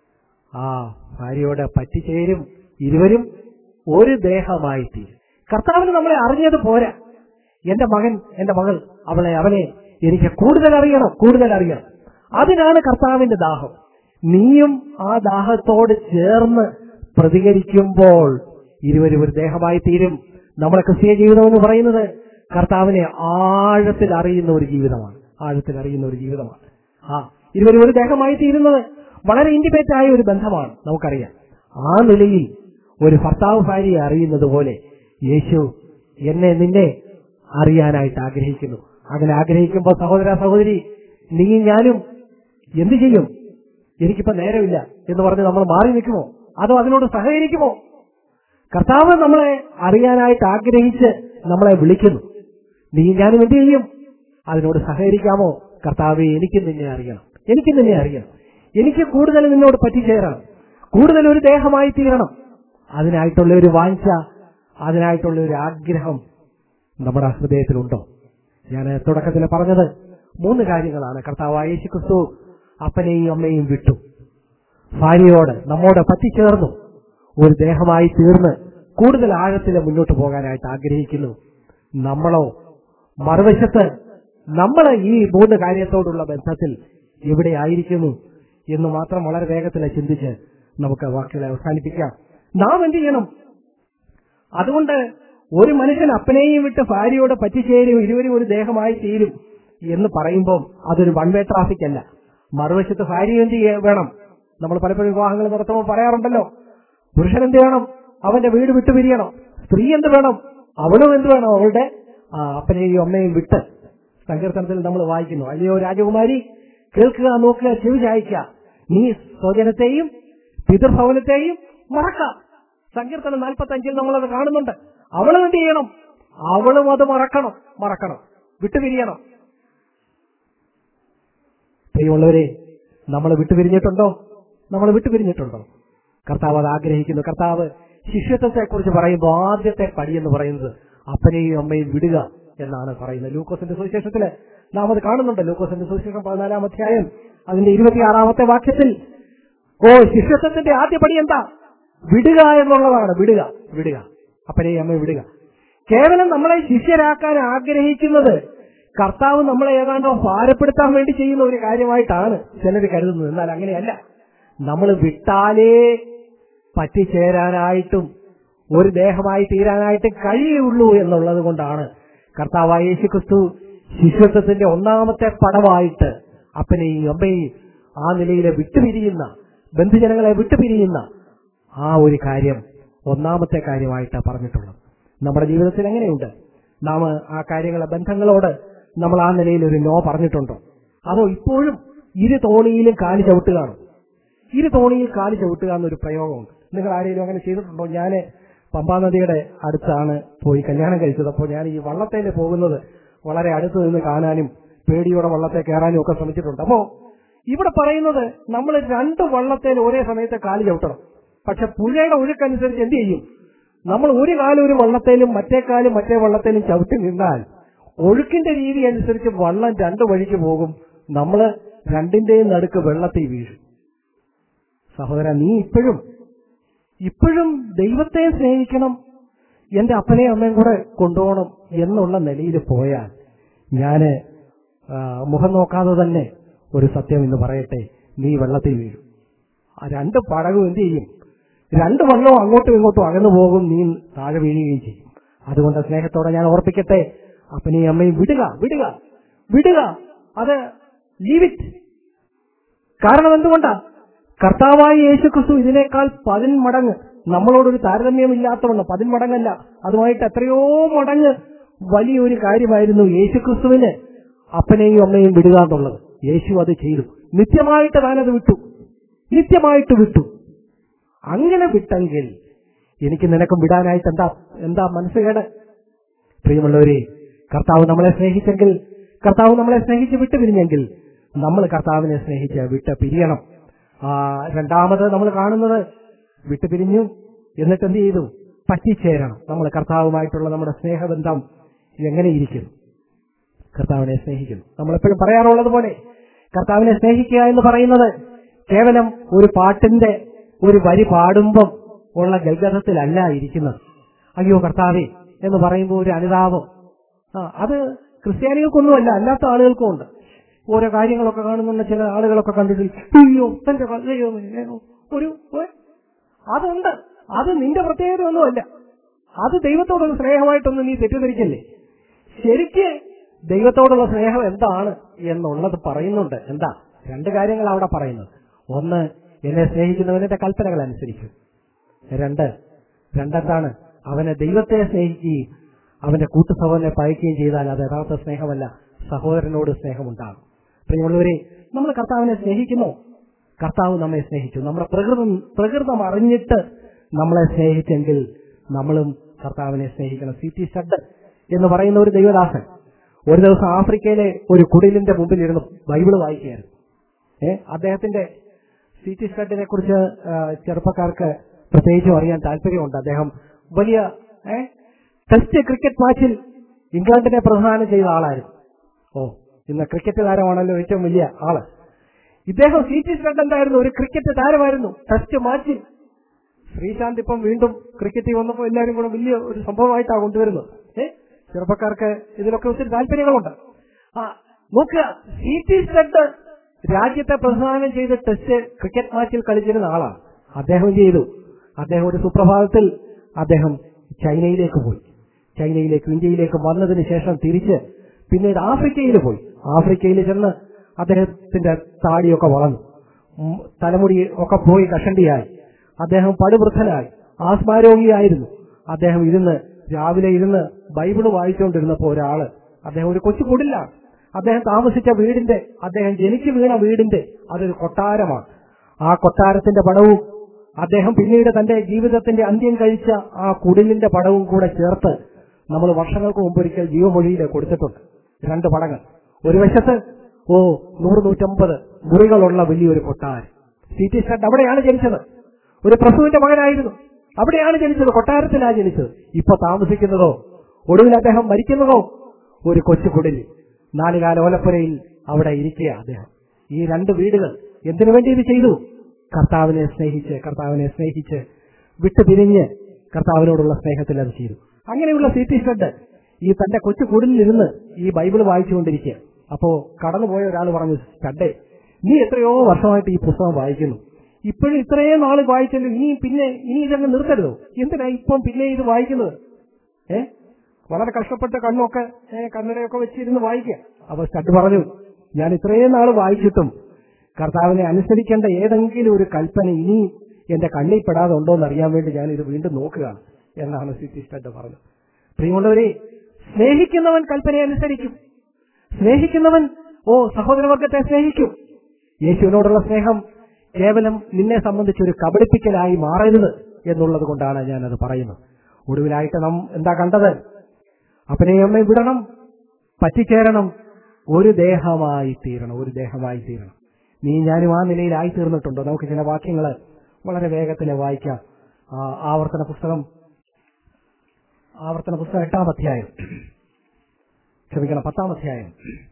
ആ ഭാര്യയോട് പറ്റിച്ചേരും ഇരുവരും ഒരു ദേഹമായി തീരും കർത്താവിന് നമ്മളെ അറിഞ്ഞത് പോരാ എന്റെ മകൻ എന്റെ മകൾ അവളെ അവനെ എനിക്ക് കൂടുതൽ അറിയണം കൂടുതൽ അറിയണം അതിനാണ് കർത്താവിന്റെ ദാഹം നീയും ആ ദാഹത്തോട് ചേർന്ന് പ്രതികരിക്കുമ്പോൾ ഇരുവരും ഒരു ദേഹമായി തീരും നമ്മളെ ക്രിസ്തീയ ജീവിതം എന്ന് പറയുന്നത് കർത്താവിനെ ആഴത്തിൽ അറിയുന്ന ഒരു ജീവിതമാണ് ആഴത്തിൽ അറിയുന്ന ഒരു ജീവിതമാണ് ആ ഇരുവരും ഒരു ദേഹമായി തീരുന്നത് വളരെ ഇന്റിമേറ്റ് ആയ ഒരു ബന്ധമാണ് നമുക്കറിയാം ആ നിലയിൽ ഒരു ഭർത്താവ് ഭാര്യയെ അറിയുന്നത് പോലെ യേശു എന്നെ നിന്നെ അറിയാനായിട്ട് ആഗ്രഹിക്കുന്നു അങ്ങനെ ആഗ്രഹിക്കുമ്പോൾ സഹോദര സഹോദരി നീയും ഞാനും എന്ത് ചെയ്യും എനിക്കിപ്പോ നേരമില്ല എന്ന് പറഞ്ഞ് നമ്മൾ മാറി നിൽക്കുമോ അതോ അതിനോട് സഹകരിക്കുമോ കർത്താവ് നമ്മളെ അറിയാനായിട്ട് ആഗ്രഹിച്ച് നമ്മളെ വിളിക്കുന്നു നീ ഞാനും എന്ത് ചെയ്യും അതിനോട് സഹകരിക്കാമോ കർത്താവെ എനിക്ക് നിന്നെ അറിയണം എനിക്ക് നിന്നെ അറിയണം എനിക്ക് കൂടുതൽ നിന്നോട് പറ്റിച്ചേരണം കൂടുതൽ ഒരു ദേഹമായി തീരണം അതിനായിട്ടുള്ള ഒരു വാഞ്ച അതിനായിട്ടുള്ള ഒരു ആഗ്രഹം നമ്മുടെ ഹൃദയത്തിലുണ്ടോ ഞാൻ തുടക്കത്തിൽ പറഞ്ഞത് മൂന്ന് കാര്യങ്ങളാണ് കർത്താവ് യേശു ക്രിസ്തു അപ്പനെയും അമ്മയും വിട്ടു ഭാര്യയോട് നമ്മോട് പറ്റിച്ചേർന്നു ഒരു ദേഹമായി തീർന്ന് കൂടുതൽ ആഴത്തിൽ മുന്നോട്ട് പോകാനായിട്ട് ആഗ്രഹിക്കുന്നു നമ്മളോ മറുവശത്ത് നമ്മൾ ഈ മൂന്ന് കാര്യത്തോടുള്ള ബന്ധത്തിൽ എവിടെയായിരിക്കുന്നു എന്ന് മാത്രം വളരെ വേഗത്തിൽ ചിന്തിച്ച് നമുക്ക് വാക്കുകളെ അവസാനിപ്പിക്കാം നാം എന്ത് ചെയ്യണം അതുകൊണ്ട് ഒരു മനുഷ്യൻ അപ്പനെയും വിട്ട് ഭാര്യയോട് പറ്റിച്ചേരും ഇരുവരും ഒരു ദേഹമായി തീരും എന്ന് പറയുമ്പോൾ അതൊരു വൺ വേ ട്രാഫിക് അല്ല മറുവശത്ത് ഭാര്യ എന്ത് ചെയ്യ- വേണം നമ്മൾ പലപ്പോഴും വിവാഹങ്ങൾ നടത്തുമ്പോൾ പറയാറുണ്ടല്ലോ പുരുഷൻ എന്ത് വേണം അവന്റെ വീട് വിട്ടു പിരിയണം സ്ത്രീ എന്ത് വേണം അവളും എന്ത് വേണം അവളുടെ ആ, അപ്പനെയും അമ്മയും വിട്ട് സങ്കീർത്തനത്തിൽ നമ്മൾ വായിക്കുന്നു അല്ലയോ രാജകുമാരി കേൾക്കുക നോക്കുക ചെവി ചായ്ക്കുക നീ സ്വജനത്തെയും പിതൃഭവനത്തെയും മറക്കാം സങ്കീർത്തനം നാൽപ്പത്തി അഞ്ചിൽ നമ്മളത് കാണുന്നുണ്ട് അവളും എന്ത് ചെയ്യണം അവളും അത് മറക്കണം മറക്കണം വിട്ടുപിരിയണം പ്രിയമുള്ളവരെ നമ്മൾ വിട്ടുപിരിഞ്ഞിട്ടുണ്ടോ നമ്മൾ വിട്ടുപിരിഞ്ഞിട്ടുണ്ടോ കർത്താവ് അത് ആഗ്രഹിക്കുന്നു കർത്താവ് ശിഷ്യത്വത്തെ കുറിച്ച് പറയുമ്പോൾ ആദ്യത്തെ പടി എന്ന് പറയുന്നത് അപ്പനെയും അമ്മയും വിടുക എന്നാണ് പറയുന്നത് ലൂക്കോസിന്റെ സുവിശേഷത്തില് നാം അത് കാണുന്നുണ്ട് ലൂക്കോസിന്റെ സുവിശേഷം പതിനാലാം അധ്യായം അതിന്റെ ഇരുപത്തിയാറാമത്തെ വാക്യത്തിൽ ഓ ശിഷ്യത്വത്തിന്റെ ആദ്യ പടി എന്താ വിടുക എന്നുള്ളതാണ് വിടുക വിടുക അപ്പനെയും അമ്മയും വിടുക കേവലം നമ്മളെ ശിഷ്യരാക്കാൻ ആഗ്രഹിക്കുന്നത് കർത്താവ് നമ്മളെ ഏതാണ്ടോ ഭാരപ്പെടുത്താൻ വേണ്ടി ചെയ്യുന്ന ഒരു കാര്യമായിട്ടാണ് ചിലർ കരുതുന്നത് എന്നാൽ അങ്ങനെയല്ല നമ്മൾ വിട്ടാലേ പറ്റിച്ചേരാനായിട്ടും ഒരു ദേഹമായി തീരാനായിട്ട് കഴിയുള്ളൂ എന്നുള്ളത് കൊണ്ടാണ് കർത്താവായ യേശു ക്രിസ്തു ശിഷ്യത്വത്തിന്റെ ഒന്നാമത്തെ പടവായിട്ട് അപ്പനെയും അമ്മയെയും ആ നിലയിലെ വിട്ടുപിരിയുന്ന ബന്ധുജനങ്ങളെ വിട്ടുപിരിയുന്ന ആ ഒരു കാര്യം ഒന്നാമത്തെ കാര്യമായിട്ട് പറഞ്ഞിട്ടുള്ളത് നമ്മുടെ ജീവിതത്തിൽ എങ്ങനെയുണ്ട് നാം ആ കാര്യങ്ങളെ ബന്ധങ്ങളോട് നമ്മൾ ആ നിലയിൽ ഒരു നോ പറഞ്ഞിട്ടുണ്ടോ അതോ ഇപ്പോഴും ഇരു തോണിയിലും കാല് ചവിട്ടുകയാണോ ഇരു തോണിയിൽ കാല് ചവിട്ടുക എന്നൊരു പ്രയോഗമുണ്ട് നിങ്ങൾ ആരെങ്കിലും അങ്ങനെ ചെയ്തിട്ടുണ്ടോ ഞാൻ പമ്പാ നദിയുടെ അടുത്താണ് പോയി കല്യാണം കഴിച്ചത് അപ്പോൾ ഞാൻ ഈ വള്ളത്തേല് പോകുന്നത് വളരെ അടുത്ത് നിന്ന് കാണാനും പേടിയോടെ വള്ളത്തെ കയറാനും ഒക്കെ ശ്രമിച്ചിട്ടുണ്ട് അപ്പോ ഇവിടെ പറയുന്നത് നമ്മൾ രണ്ട് വള്ളത്തേൽ ഒരേ സമയത്ത് കാല് ചവിട്ടണം പക്ഷെ പുഴയുടെ ഒഴുക്കനുസരിച്ച് എന്ത് ചെയ്യും നമ്മൾ ഒരു കാലം ഒരു വള്ളത്തേലും മറ്റേ കാലം മറ്റേ വള്ളത്തേലും ചവിട്ടി നിന്നാൽ ഒഴുക്കിന്റെ രീതി അനുസരിച്ച് വള്ളം രണ്ടു വഴിക്ക് പോകും നമ്മൾ രണ്ടിന്റെയും നടുക്ക് വെള്ളത്തിൽ വീഴും സഹോദര നീ ഇപ്പോഴും ഇപ്പോഴും ദൈവത്തെ സ്നേഹിക്കണം എന്റെ അപ്പനെയും അമ്മയും കൂടെ കൊണ്ടുപോകണം എന്നുള്ള നിലയിൽ പോയാൽ ഞാന് ആ, മുഖം നോക്കാതെ തന്നെ ഒരു സത്യം എന്ന് പറയട്ടെ നീ വെള്ളത്തിൽ വീഴും ആ രണ്ട് പടകും എന്ത് ചെയ്യും രണ്ട് വള്ളവും അങ്ങോട്ടും ഇങ്ങോട്ടും അകന്നു പോകും നീ താഴെ വീഴുകയും ചെയ്യും അതുകൊണ്ട് സ്നേഹത്തോടെ ഞാൻ ഓർപ്പിക്കട്ടെ അപ്പനെയും അമ്മയും വിടുക വിടുക വിടുക അത് ലീവിറ്റ് കാരണം എന്തുകൊണ്ടാ കർത്താവായ യേശുക്രിസ്തു ഇതിനേക്കാൾ പതിന്മടങ്ങ് നമ്മളോടൊരു താരതമ്യമില്ലാത്തവണ്ണം പതിന്മടങ്ങല്ല അതുമായിട്ട് എത്രയോ മടങ്ങ് വലിയൊരു കാര്യമായിരുന്നു യേശുക്രിസ്തുവിന് അപ്പനെയും അമ്മയും വിടുക എന്നുള്ളത് യേശു അത് ചെയ്തു നിത്യമായിട്ട് താനത് വിട്ടു നിത്യമായിട്ട് വിട്ടു അങ്ങനെ വിട്ടെങ്കിൽ എനിക്ക് നിനക്കും വിടാനായിട്ട് എന്താ എന്താ മനസ്സുകേട് പ്രിയമുള്ളവരെ കർത്താവ് നമ്മളെ സ്നേഹിച്ചെങ്കിൽ കർത്താവ് നമ്മളെ സ്നേഹിച്ച് വിട്ടു പിരിഞ്ഞെങ്കിൽ നമ്മൾ കർത്താവിനെ സ്നേഹിച്ച് വിട്ട് പിരിയണം ആ രണ്ടാമത് നമ്മൾ കാണുന്നത് വിട്ടു പിരിഞ്ഞു എന്നിട്ട് എന്ത് ചെയ്തു പറ്റിച്ചേരണം നമ്മൾ കർത്താവുമായിട്ടുള്ള നമ്മുടെ സ്നേഹബന്ധം എങ്ങനെയിരിക്കും കർത്താവിനെ സ്നേഹിക്കുന്നു നമ്മളെപ്പോഴും പറയാറുള്ളത് പോലെ കർത്താവിനെ സ്നേഹിക്കുക എന്ന് പറയുന്നത് കേവലം ഒരു പാട്ടിന്റെ ഒരു വരി പാടുമ്പം ഉള്ള ഗൽഗതത്തിലല്ല ഇരിക്കുന്നത് അയ്യോ കർത്താവേ എന്ന് പറയുമ്പോൾ ഒരു അനുതാപം ആ അത് ക്രിസ്ത്യാനികൾക്കൊന്നുമല്ല അല്ലാത്ത ആളുകൾക്കും ഉണ്ട് ഓരോ കാര്യങ്ങളൊക്കെ കാണുന്നുണ്ട് ചില ആളുകളൊക്കെ കണ്ടിട്ട് അയ്യോ തന്റെ അയ്യോ ഒരു ഏ? അതുണ്ട് അത് നിന്റെ പ്രത്യേകതയൊന്നുമല്ല അത് ദൈവത്തോടുള്ള സ്നേഹമായിട്ടൊന്നും നീ തെറ്റിദ്ധരിക്കല്ലേ ശരിക്ക് ദൈവത്തോടുള്ള സ്നേഹം എന്താണ് എന്നുള്ളത് പറയുന്നുണ്ട് എന്താ രണ്ട് കാര്യങ്ങൾ അവിടെ പറയുന്നത് ഒന്ന് എന്നെ സ്നേഹിക്കുന്നവന്റെ കൽപ്പനകൾ അനുസരിക്കും രണ്ട് രണ്ടെന്താണ് അവനെ ദൈവത്തെ സ്നേഹിക്കുകയും അവന്റെ കൂട്ടുസഹോദരനെ പയക്കുകയും ചെയ്താൽ അത് യഥാർത്ഥ സ്നേഹമല്ല സഹോദരനോട് സ്നേഹമുണ്ടാകും പ്രിയമുള്ളവരെ നമ്മൾ കർത്താവിനെ സ്നേഹിക്കുന്നു കർത്താവ് നമ്മെ സ്നേഹിച്ചു നമ്മുടെ പ്രകൃതം പ്രകൃതം അറിഞ്ഞിട്ട് നമ്മളെ സ്നേഹിച്ചെങ്കിൽ നമ്മളും കർത്താവിനെ സ്നേഹിക്കണം സി ടി ഷഡ് എന്ന് പറയുന്ന ഒരു ദൈവദാസൻ ഒരു ദിവസം ആഫ്രിക്കയിലെ ഒരു കുടിലിന്റെ മുമ്പിൽ ഇരുന്ന് ബൈബിള് വായിക്കുകയായിരുന്നു ഏ അദ്ദേഹത്തിന്റെ സി ടി ഷഡിനെ കുറിച്ച് ആ, ചെറുപ്പക്കാർക്ക് പ്രത്യേകിച്ചും അറിയാൻ താല്പര്യമുണ്ട് അദ്ദേഹം വലിയ ഏ, ടെസ്റ്റ് ക്രിക്കറ്റ് മാച്ചിൽ ഇംഗ്ലണ്ടിനെ പ്രധാനം ചെയ്ത ആളായിരുന്നു ഓ ഇന്ന് ക്രിക്കറ്റ് താരമാണല്ലോ ഏറ്റവും വലിയ ആള് ഇദ്ദേഹം സി ടി ഷഡ് എന്തായിരുന്നു ഒരു ക്രിക്കറ്റ് താരമായിരുന്നു ടെസ്റ്റ് മാച്ചിൽ ശ്രീശാന്ത് ഇപ്പം വീണ്ടും ക്രിക്കറ്റിൽ വന്നപ്പോൾ എല്ലാവരും കൂടെ വലിയ ഒരു സംഭവമായിട്ടാണ് കൊണ്ടുവരുന്നത് ഏ ചെറുപ്പക്കാർക്ക് ഇതിലൊക്കെ ഒത്തിരി താല്പര്യങ്ങളുണ്ട് ആ നോക്കുക സി ടി ഷഡ് രാജ്യത്തെ പ്രധാനം ചെയ്ത് ടെസ്റ്റ് ക്രിക്കറ്റ് മാച്ചിൽ കളിച്ചിരുന്ന ആളാണ് അദ്ദേഹം ചെയ്തു അദ്ദേഹം ഒരു സുപ്രഭാതത്തിൽ അദ്ദേഹം ചൈനയിലേക്ക് പോയി ചൈനയിലേക്ക് ഇന്ത്യയിലേക്ക് വന്നതിന് ശേഷം തിരിച്ച് പിന്നീട് ആഫ്രിക്കയിൽ പോയി ആഫ്രിക്കയിൽ ചെന്ന് അദ്ദേഹത്തിന്റെ താടിയൊക്കെ വളർന്നു ഉം, തലമുടി ഒക്കെ പോയി കഷണ്ടിയായി അദ്ദേഹം പടുവൃദ്ധനായി ആസ്മാരോഗിയായിരുന്നു അദ്ദേഹം ഇരുന്ന് രാവിലെ ഇരുന്ന് ബൈബിള് വായിച്ചുകൊണ്ടിരുന്നപ്പോ ഒരാള് അദ്ദേഹം ഒരു കൊച്ചു കുടിലാണ് അദ്ദേഹം താമസിച്ച വീടിന്റെ അദ്ദേഹം ജനിച്ചു വീണ വീടിന്റെ അതൊരു കൊട്ടാരമാണ് ആ കൊട്ടാരത്തിന്റെ പടവും അദ്ദേഹം പിന്നീട് തന്റെ ജീവിതത്തിന്റെ അന്ത്യം കഴിച്ച ആ കുടിലിന്റെ പടവും കൂടെ ചേർത്ത് നമ്മൾ വർഷങ്ങൾക്ക് മുമ്പ് ഒരിക്കൽ ജീവമൊഴിയിൽ കൊടുത്തിട്ടുണ്ട് രണ്ട് പടങ്ങൾ ഒരു വശത്ത് ഓ നൂറ് നൂറ്റമ്പത് മുറികളുള്ള വലിയൊരു കൊട്ടാരം സി ടി ഷഡ് അവിടെയാണ് ജനിച്ചത് ഒരു പ്രസുവിന്റെ മകനായിരുന്നു അവിടെയാണ് ജനിച്ചത് കൊട്ടാരത്തിലാണ് ജനിച്ചത് ഇപ്പൊ താമസിക്കുന്നതോ ഒടുവിൽ അദ്ദേഹം മരിക്കുന്നതോ ഒരു കൊച്ചു കുടിലിൽ നാലുകാല ഓലപ്പുരയിൽ അവിടെ ഇരിക്കുക അദ്ദേഹം ഈ രണ്ട് വീടുകൾ എന്തിനു വേണ്ടി ഇത് ചെയ്തു കർത്താവിനെ സ്നേഹിച്ച് കർത്താവിനെ സ്നേഹിച്ച് വിട്ടുപിരിഞ്ഞ് കർത്താവിനോടുള്ള സ്നേഹത്തിൽ അത് ചെയ്തു അങ്ങനെയുള്ള സി ടി ഷഡ് ഈ തന്റെ കൊച്ചു കുടിലിരുന്ന് ഈ ബൈബിൾ വായിച്ചുകൊണ്ടിരിക്കുക അപ്പോ കടന്നുപോയ ഒരാൾ പറഞ്ഞു ഷഡേ നീ എത്രയോ വർഷമായിട്ട് ഈ പുസ്തകം വായിക്കുന്നു ഇപ്പോഴും ഇത്രയും നാൾ വായിച്ചല്ലോ ഇനി പിന്നെ ഇനി ഇതങ്ങ് നിർത്തരുതോ എന്തിനാ ഇപ്പം പിന്നെ ഇത് വായിക്കുന്നത് ഏ വളരെ കഷ്ടപ്പെട്ട കണ്ണൊക്കെ ഏ, കണ്ണടയൊക്കെ വെച്ചിരുന്ന് വായിക്കുക അപ്പൊ സ്റ്റഡ് പറഞ്ഞു ഞാൻ ഇത്രയും നാൾ വായിച്ചിട്ടും കർത്താവിനെ അനുസരിക്കേണ്ട ഏതെങ്കിലും ഒരു കൽപ്പന ഇനി എന്റെ കണ്ണിൽ പെടാതെ ഉണ്ടോ എന്ന് അറിയാൻ വേണ്ടി ഞാൻ ഇത് വീണ്ടും നോക്കുകയാണ് എന്നാണ് സിറ്റി സ്റ്റഡ് പറഞ്ഞത് പ്രിയമുള്ളവരെ സ്നേഹിക്കുന്നവൻ കൽപ്പനയെ അനുസരിക്കും സ്നേഹിക്കുന്നവൻ ഓ സഹോദരവർഗത്തെ സ്നേഹിക്കും യേശുവിനോടുള്ള സ്നേഹം കേവലം നിന്നെ സംബന്ധിച്ച് ഒരു കബളിപ്പിക്കലായി മാറരുത് എന്നുള്ളത് കൊണ്ടാണ് ഞാനത് പറയുന്നത് ഒടുവിലായിട്ട് നാം എന്താ കണ്ടത് അപ്പനെയും അമ്മയും വിടണം പറ്റിച്ചേരണം ഒരു ദേഹമായി തീരണം ഒരു ദേഹമായി തീരണം നീ ഞാനും ആ നിലയിലായി തീർന്നിട്ടുണ്ടോ നമുക്ക് ചില വാക്യങ്ങൾ വളരെ വേഗത്തിൽ വായിക്കാം ആ, ആവർത്തന പുസ്തകം ആവർത്തന പുസ്തകം എട്ടാം അധ്യായം ക്ഷമിക്കണം പത്താം അധ്യായം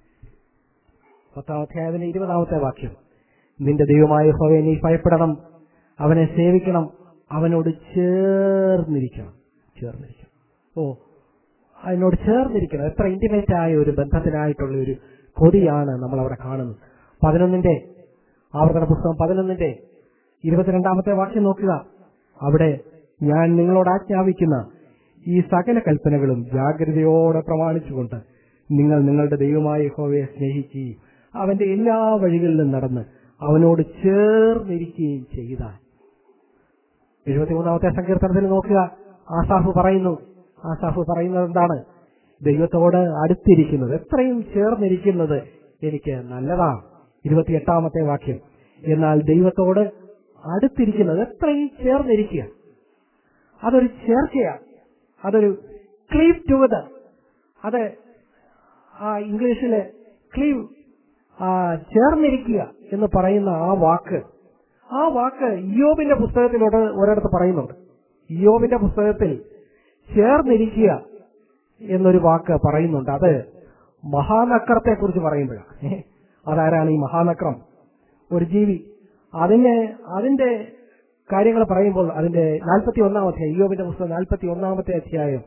പത്താം അധ്യായത്തിന്റെ ഇരുപതാമത്തെ വാക്യം നിന്റെ ദൈവമായ ഹോവെ നീ ഭയപ്പെടണം അവനെ സേവിക്കണം അവനോട് ചേർന്നിരിക്കണം ചേർന്നിരിക്കണം ഓ അതിനോട് ചേർന്നിരിക്കണം എത്ര ഇന്റിമേറ്റ് ആയ ഒരു ബന്ധത്തിനായിട്ടുള്ള ഒരു കൊതിയാണ് നമ്മൾ അവിടെ കാണുന്നത് പതിനൊന്നിന്റെ ആവർത്തന പുസ്തകം പതിനൊന്നിന്റെ ഇരുപത്തിരണ്ടാമത്തെ വാക്യം നോക്കുക അവിടെ ഞാൻ നിങ്ങളോട് ആജ്ഞാപിക്കുന്ന ഈ സകല കൽപ്പനകളും ജാഗ്രതയോടെ പ്രമാണിച്ചുകൊണ്ട് നിങ്ങൾ നിങ്ങളുടെ ദൈവമായ ഹോവയെ സ്നേഹിക്കുകയും അവന്റെ എല്ലാ വഴികളിലും നടന്ന് അവനോട് ചേർന്നിരിക്കുകയും ചെയ്താൽ എഴുപത്തിമൂന്നാമത്തെ സങ്കീർത്തനത്തിൽ നോക്കുക ആസാഫ് പറയുന്നു ആസാഫ് പറയുന്നത് എന്താണ് ദൈവത്തോട് അടുത്തിരിക്കുന്നത് എത്രയും ചേർന്നിരിക്കുന്നത് എനിക്ക് നല്ലതാണ് ഇരുപത്തിയെട്ടാമത്തെ വാക്യം എന്നാൽ ദൈവത്തോട് അടുത്തിരിക്കുന്നത് എത്രയും ചേർന്നിരിക്കുക അതൊരു ചേർച്ചയാണ് അതൊരു ക്ലീവ് ടുഗദർ അത് ആ ഇംഗ്ലീഷിലെ ക്ലീവ് ചേർന്നിരിക്കുക എന്ന് പറയുന്ന ആ വാക്ക് ആ വാക്ക് ഇയോബിന്റെ പുസ്തകത്തിൽ ഒര- ഒരിടത്ത് പറയുന്നുണ്ട് ഇയോബിന്റെ പുസ്തകത്തിൽ ചേർന്നിരിക്കുക എന്നൊരു വാക്ക് പറയുന്നുണ്ട് അത് മഹാനക്രത്തെ കുറിച്ച് പറയുമ്പോഴാണ് ഏ? അതാരാണ് ഈ മഹാനക്രം ഒരു ജീവി അതിനെ അതിന്റെ കാര്യങ്ങൾ പറയുമ്പോൾ അതിന്റെ നാൽപ്പത്തി ഒന്നാമത്തെ ഇയോബിന്റെ പുസ്തകം നാൽപ്പത്തി ഒന്നാമത്തെ അധ്യായം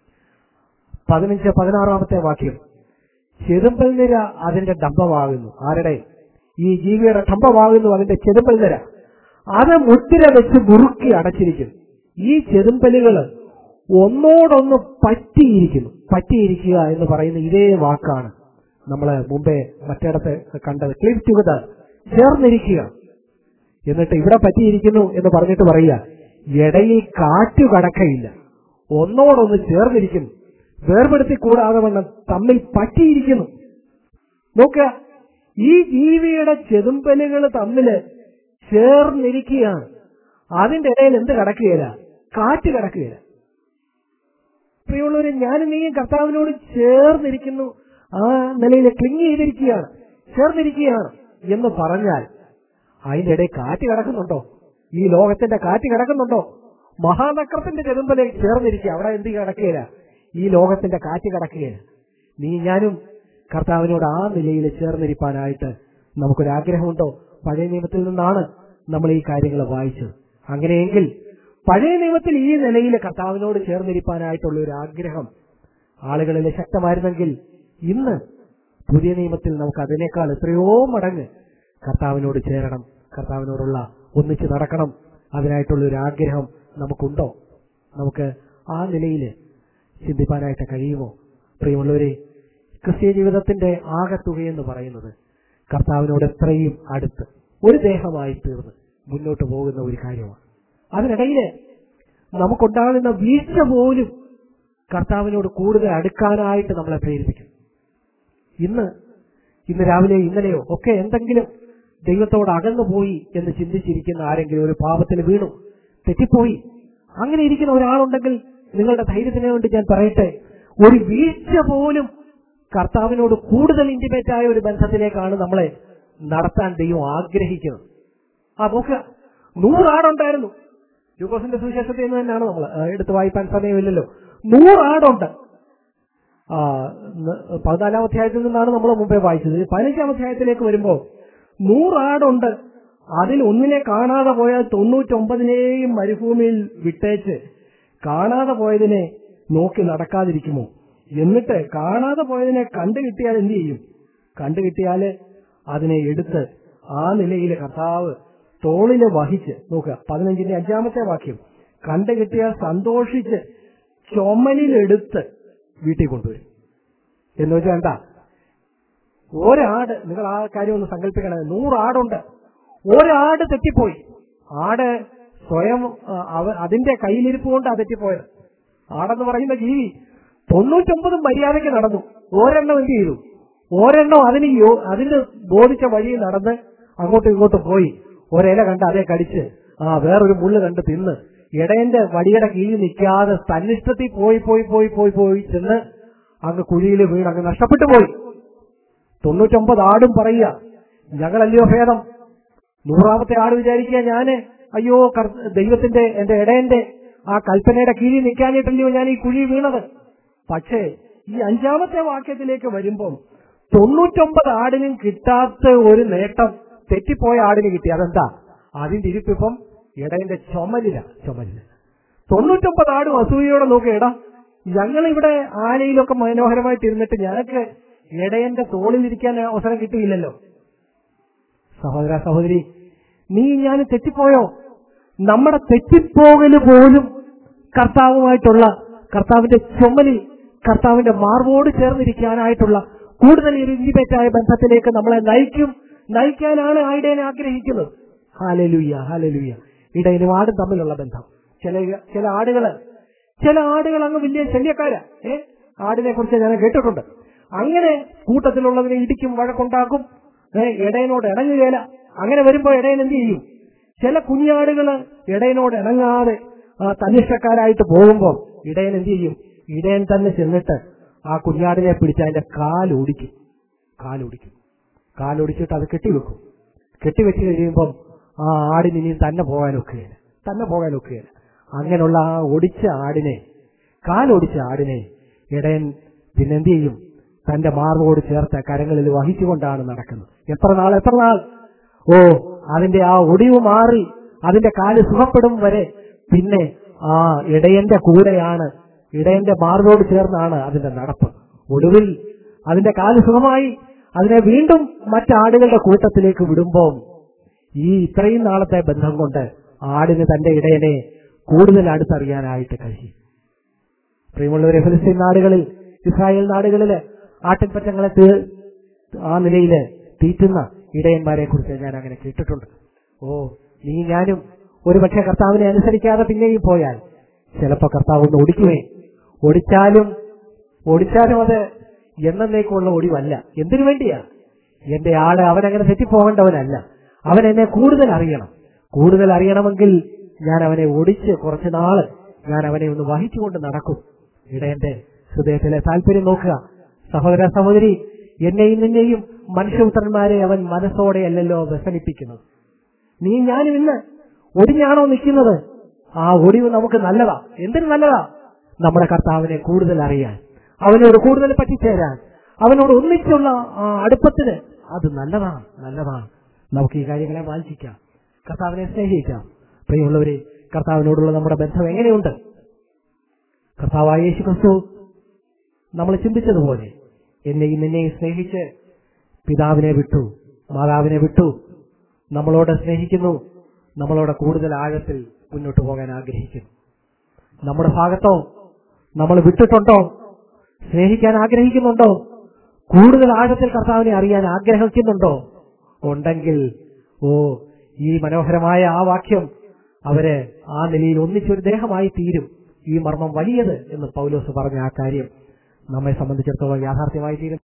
പതിനഞ്ച് പതിനാറാമത്തെ വാക്യം ചെതുമ്പൽ നിര അതിന്റെ ഡംബമാകുന്നു ആരുടെ ഈ ജീവിയുടെ ഡംബമാകുന്നു അതിന്റെ ചെതുമ്പൽ നിര അത് മുദ്ര വെച്ച് മുറുക്കി അടച്ചിരിക്കുന്നു ഈ ചെതുമ്പലുകൾ ഒന്നോടൊന്ന് പറ്റിയിരിക്കുന്നു പറ്റിയിരിക്കുക എന്ന് പറയുന്ന ഇതേ വാക്കാണ് നമ്മൾ മുമ്പേ മറ്റിടത്ത് കണ്ടത് ക്ലിഫ് ടുഗദർ ചേർന്നിരിക്കുക എന്നിട്ട് ഇവിടെ പറ്റിയിരിക്കുന്നു എന്ന് പറഞ്ഞിട്ട് പറയുക ഇടയിൽ കാറ്റു കടക്കയില്ല ഒന്നോടൊന്ന് ചേർന്നിരിക്കുന്നു വേർപെടുത്തി കൂടാതെ വണ്ണം തമ്മിൽ പറ്റിയിരിക്കുന്നു നോക്കുക ഈ ജീവിയുടെ ചെതുമ്പലുകൾ തമ്മില് ചേർന്നിരിക്കുകയാണ് അതിന്റെ ഇടയിൽ എന്ത് കടക്കുകയില്ല കാറ്റ് കടക്കുകയില്ല പ്രിയമുള്ളവരെ ഞാനും നീയും കർത്താവിനോട് ചേർന്നിരിക്കുന്നു ആ നിലയിൽ ക്ലിങ് ചെയ്തിരിക്കുകയാണ് ചേർന്നിരിക്കുകയാണ് എന്ന് പറഞ്ഞാൽ അതിന്റെ ഇടയിൽ കാറ്റ് കിടക്കുന്നുണ്ടോ ഈ ലോകത്തിന്റെ കാറ്റ് കിടക്കുന്നുണ്ടോ മഹാനക്രത്തിന്റെ ചെതുമ്പലെ ചേർന്നിരിക്കുക അവിടെ എന്ത് കിടക്കുകയില്ല ഈ ലോകത്തിന്റെ കാറ്റ് കിടക്കുകയില്ല നീ ഞാനും കർത്താവിനോട് ആ നിലയിൽ ചേർന്നിരിപ്പാനായിട്ട് നമുക്കൊരാഗ്രഹമുണ്ടോ പഴയ നിയമത്തിൽ നിന്നാണ് നമ്മൾ ഈ കാര്യങ്ങൾ വായിച്ചത് അങ്ങനെയെങ്കിൽ പഴയ നിയമത്തിൽ ഈ നിലയിൽ കർത്താവിനോട് ചേർന്നിരിപ്പാനായിട്ടുള്ള ഒരു ആഗ്രഹം ആളുകളിൽ ശക്തമായിരുന്നെങ്കിൽ ഇന്ന് പുതിയ നിയമത്തിൽ നമുക്ക് അതിനേക്കാൾ എത്രയോ മടങ്ങ് കർത്താവിനോട് ചേരണം കർത്താവിനോടുള്ള ഒന്നിച്ച് നടക്കണം അതിനായിട്ടുള്ള ഒരു ആഗ്രഹം നമുക്കുണ്ടോ നമുക്ക് ആ നിലയിൽ ചിന്തിപ്പാനായിട്ട് കഴിയുമോ പ്രിയമുള്ളവരെ ക്രിസ്ത്യ ജീവിതത്തിന്റെ ആകത്തുകയെന്ന് പറയുന്നത് കർത്താവിനോട് എത്രയും അടുത്ത് ഒരു ദേഹമായി തീർന്ന് മുന്നോട്ട് പോകുന്ന ഒരു കാര്യമാണ് അതിനിടയിൽ നമുക്കുണ്ടാകുന്ന വീഴ്ച പോലും കർത്താവിനോട് കൂടുതൽ അടുക്കാനായിട്ട് നമ്മളെ പ്രേരിപ്പിക്കും ഇന്ന് ഇന്ന് രാവിലെ ഇന്നലെയോ ഒക്കെ എന്തെങ്കിലും ദൈവത്തോട് അകന്നു പോയി എന്ന് ചിന്തിച്ചിരിക്കുന്ന ആരെങ്കിലും ഒരു പാപത്തിൽ വീണു തെറ്റിപ്പോയി അങ്ങനെ ഇരിക്കുന്ന ഒരാളുണ്ടെങ്കിൽ നിങ്ങളുടെ ധൈര്യത്തിന് വേണ്ടി ഞാൻ പറയട്ടെ ഒരു വീഴ്ച പോലും കർത്താവിനോട് കൂടുതൽ ഇന്റിമേറ്റ് ആയ ഒരു ബന്ധത്തിലേക്കാണ് നമ്മളെ നടത്താൻ ദൈവം ആഗ്രഹിക്കുന്നത് ആ നോക്കുക നൂറാടുണ്ടായിരുന്നു യൂക്കോസിന്റെ സുവിശേഷത്തിൽ നിന്ന് തന്നെയാണ് നമ്മൾ എടുത്ത് വായിപ്പാൻ സമയമില്ലല്ലോ നൂറാടുണ്ട് ആ, ന- പതിനാലാം അധ്യായത്തിൽ നിന്നാണ് നമ്മൾ മുമ്പേ വായിച്ചത് പതിനഞ്ചാം അധ്യായത്തിലേക്ക് വരുമ്പോൾ നൂറാടുണ്ട് അതിൽ ഒന്നിനെ കാണാതെ പോയാൽ തൊണ്ണൂറ്റൊമ്പതിനെയും മരുഭൂമിയിൽ വിട്ടേച്ച് കാണാതെ പോയതിനെ നോക്കി നടക്കാതിരിക്കുമോ എന്നിട്ട് കാണാതെ പോയതിനെ കണ്ടു കിട്ടിയാൽ എന്ത് ചെയ്യും കണ്ടു കിട്ടിയാൽ അതിനെ എടുത്ത് ആ നിലയിൽ കർത്താവ് തോളില് വഹിച്ച് നോക്കുക പതിനഞ്ചിന്റെ അഞ്ചാമത്തെ വാക്യം കണ്ടു കിട്ടിയാൽ സന്തോഷിച്ച് ചുമലിലെടുത്ത് വീട്ടിൽ കൊണ്ടുവരും എന്ന് വെച്ചാൽ എന്താ ഒരാട് നിങ്ങൾ ആ കാര്യം ഒന്ന് സങ്കല്പിക്കണേ നൂറാടുണ്ട് ഒരാട് തെറ്റിപ്പോയി ആട് സ്വയം ആ, അവ- അതിന്റെ കയ്യിലിരിപ്പ് കൊണ്ട് ആ തെറ്റിപ്പോയത് ആടെന്ന് പറയുന്ന ജീവി തൊണ്ണൂറ്റൊമ്പതും മര്യാദയ്ക്ക് നടന്നു ഒരെണ്ണം എന്ത് ചെയ്തു ഒരെണ്ണം അതിന് യോ- അതിന് ബോധിച്ച വഴി നടന്ന് അങ്ങോട്ടും ഇങ്ങോട്ടും പോയി ഒരില കണ്ട് അതേ കടിച്ച് ആ വേറൊരു മുള്ള് കണ്ട് തിന്ന് ഇടയന്റെ വടിയുടെ കീഴിൽ നിൽക്കാതെ തന്നിഷ്ടത്തിൽ പോയി പോയി പോയി പോയി പോയി ചെന്ന് അങ്ങ് കുഴിയിൽ വീണ് അങ്ങ് നഷ്ടപ്പെട്ടു പോയി തൊണ്ണൂറ്റൊമ്പത് ആടും പറയുക ഞങ്ങളല്ലയോ ഭേദം നൂറാമത്തെ ആട് വിചാരിക്കുക ഞാന് അയ്യോ കർ- ദൈവത്തിന്റെ എന്റെ ഇടയന്റെ ആ കൽപ്പനയുടെ കീഴിൽ നിൽക്കാനിട്ടല്ലയോ ഞാൻ ഈ കുഴി വീണത് പക്ഷേ ഈ അഞ്ചാമത്തെ വാക്യത്തിലേക്ക് വരുമ്പം തൊണ്ണൂറ്റൊമ്പത് ആടിനും കിട്ടാത്ത ഒരു നേട്ടം തെറ്റിപ്പോയ ആടിന് കിട്ടി അതെന്താ അതിന്റെ ഇരിപ്പിപ്പം ഇടയന്റെ ചുമലില ചുമലില തൊണ്ണൂറ്റൊമ്പത് ആടും അസൂയയോടെ നോക്കുക എടാ ഞങ്ങൾ ഇവിടെ ആലയിലൊക്കെ മനോഹരമായിട്ട് ഇരുന്നിട്ട് ഞങ്ങൾക്ക് ഇടയന്റെ തോളിലിരിക്കാൻ അവസരം കിട്ടിയില്ലല്ലോ സഹോദര സഹോദരി നീ ഞാൻ തെറ്റിപ്പോയോ നമ്മുടെ തെറ്റിപ്പോകല് പോലും കർത്താവുമായിട്ടുള്ള കർത്താവിന്റെ ചുമലിൽ കർത്താവിന്റെ മാർവോട് ചേർന്നിരിക്കാനായിട്ടുള്ള കൂടുതൽ ഇൻറ്റിമേറ്റായ ബന്ധത്തിലേക്ക് നമ്മളെ നയിക്കും നയിക്കാനാണ് ആ ഇടയനെ ആഗ്രഹിക്കുന്നത് ഹാലലുയ്യ ഹാലലുയ്യ ഇടയനും ആടും തമ്മിലുള്ള ബന്ധം ചില ചില ആടുകള് ചില ആടുകൾ അങ്ങ് വലിയ ശല്യക്കാരാ ഏ ആടിനെ കുറിച്ച് ഞാൻ കേട്ടിട്ടുണ്ട് അങ്ങനെ കൂട്ടത്തിലുള്ളതിനെ ഇടിക്കും വഴക്കുണ്ടാക്കും ഏ ഇടയനോട് ഇണങ്ങുകയില്ല അങ്ങനെ വരുമ്പോ ഇടയൻ എന്ത് ചെയ്യും ചില കുഞ്ഞാടുകള് ഇടയനോട് ഇണങ്ങാതെ ആ തനിഷ്ടക്കാരായിട്ട് പോകുമ്പോൾ ഇടയൻ എന്ത് ചെയ്യും ഇടയൻ തന്നെ ചെന്നിട്ട് ആ കുഞ്ഞാടിനെ പിടിച്ച് അതിന്റെ കാലൊടിക്കും കാലൊടിക്കും കാലൊടിച്ചിട്ട് അത് കെട്ടിവെക്കും കെട്ടിവെച്ച് കഴിയുമ്പം ആ ആടിന് ഇനിയും തന്നെ പോകാൻ ഒക്കുകയില്ല തന്നെ പോകാൻ ഒക്കുകയില്ല അങ്ങനെയുള്ള ആ ഒടിച്ച ആടിനെ കാലൊടിച്ച ആടിനെ ഇടയൻ പിന്നെന്ത് ചെയ്യും തന്റെ മാർവോട് ചേർത്ത കരങ്ങളിൽ വഹിച്ചുകൊണ്ടാണ് നടക്കുന്നത് എത്ര നാൾ എത്ര നാൾ ഓ അതിന്റെ ആ ഒടിവ് മാറി അതിന്റെ കാല് സുഖപ്പെടും വരെ പിന്നെ ആ ഇടയന്റെ കൂടെയാണ് ഇടയന്റെ മാർവോട് ചേർന്നാണ് അതിന്റെ നടപ്പ് ഒടുവിൽ അതിന്റെ കാല് സുഖമായി അതിനെ വീണ്ടും മറ്റാടുകളുടെ കൂട്ടത്തിലേക്ക് വിടുമ്പോൾ ഈ ഇത്രയും നാളത്തെ ബന്ധം കൊണ്ട് ആടിന് തന്റെ ഇടയനെ കൂടുതൽ അടുത്തറിയാനായിട്ട് കഴിയും പ്രിയമുള്ളവരെ ഫലസ്തീൻ നാടുകളിൽ ഇസ്രായേൽ നാടുകളില് ആട്ടിൻപറ്റങ്ങളെ തീ- ആ നിലയില് തീറ്റുന്ന ഇടയന്മാരെ കുറിച്ച് ഞാൻ അങ്ങനെ കേട്ടിട്ടുണ്ട് ഓ നീ ഞാനും ഒരുപക്ഷെ കർത്താവിനെ അനുസരിക്കാതെ പിന്നെയും പോയാൽ ചിലപ്പോ കർത്താവ് ഒന്ന് ഒടിക്കുമേ ഒടിച്ചാലും ഒടിച്ചാലും അത് എന്നേക്കുള്ള ഒടിവല്ല എന്തിനു വേണ്ടിയാ എന്റെ ആള് അവനങ്ങനെ തെറ്റിപ്പോകേണ്ടവനല്ല അവൻ എന്നെ കൂടുതൽ അറിയണം കൂടുതൽ അറിയണമെങ്കിൽ ഞാൻ അവനെ ഒടിച്ച് കുറച്ചു നാള് ഞാൻ അവനെ ഒന്ന് വഹിച്ചുകൊണ്ട് നടക്കും ഇടയന്റെ ഹൃദയത്തിലെ താല്പര്യം നോക്കുക സഹോദര സഹോദരി എന്നെയും നിന്നെയും മനുഷ്യപുത്രന്മാരെ അവൻ മനസ്സോടെയല്ലല്ലോ വ്യസനിപ്പിക്കുന്നത് നീ ഞാനും ഇന്ന് ഒടിഞ്ഞാണോ നിൽക്കുന്നത് ആ ഒടിവ് നമുക്ക് നല്ലതാ എന്തിനു നല്ലതാ നമ്മുടെ കർത്താവിനെ കൂടുതൽ അറിയാൻ അവനോട് കൂടുതൽ പറ്റിച്ചേരാൻ അവനോട് ഒന്നിച്ചുള്ള ആ അടുപ്പത്തിന് അത് നല്ലതാണ് നല്ലതാണ് നമുക്ക് ഈ കാര്യങ്ങളെ വാഞ്ചിക്കാം കർത്താവിനെ സ്നേഹിക്കാം പ്രിയമുള്ളവരെ കർത്താവിനോടുള്ള നമ്മുടെ ബന്ധം എങ്ങനെയുണ്ട് കർത്താവായ യേശു ക്രിസ്തു നമ്മൾ ചിന്തിച്ചതുപോലെ എന്നെയും നിന്നെയും സ്നേഹിച്ച് പിതാവിനെ വിട്ടു മാതാവിനെ വിട്ടു നമ്മളോട് സ്നേഹിക്കുന്നു നമ്മളോട് കൂടുതൽ ആഴത്തിൽ മുന്നോട്ട് പോകാൻ ആഗ്രഹിക്കുന്നു നമ്മുടെ ഭാഗത്തോ നമ്മൾ വിട്ടിട്ടുണ്ടോ സ്നേഹിക്കാൻ ആഗ്രഹിക്കുന്നുണ്ടോ കൂടുതൽ ആഴത്തിൽ കർത്താവിനെ അറിയാൻ ആഗ്രഹിക്കുന്നുണ്ടോ ഉണ്ടെങ്കിൽ ഓ ഈ മനോഹരമായ ആ വാക്യം അവര് ആ നിലയിൽ ഒന്നിച്ചൊരു ദേഹമായി തീരും ഈ മർമ്മം വലിയത് എന്ന് പൗലോസ് പറഞ്ഞ ആ കാര്യം നമ്മെ സംബന്ധിച്ചിടത്തോളം യാഥാർത്ഥ്യമായി തീരും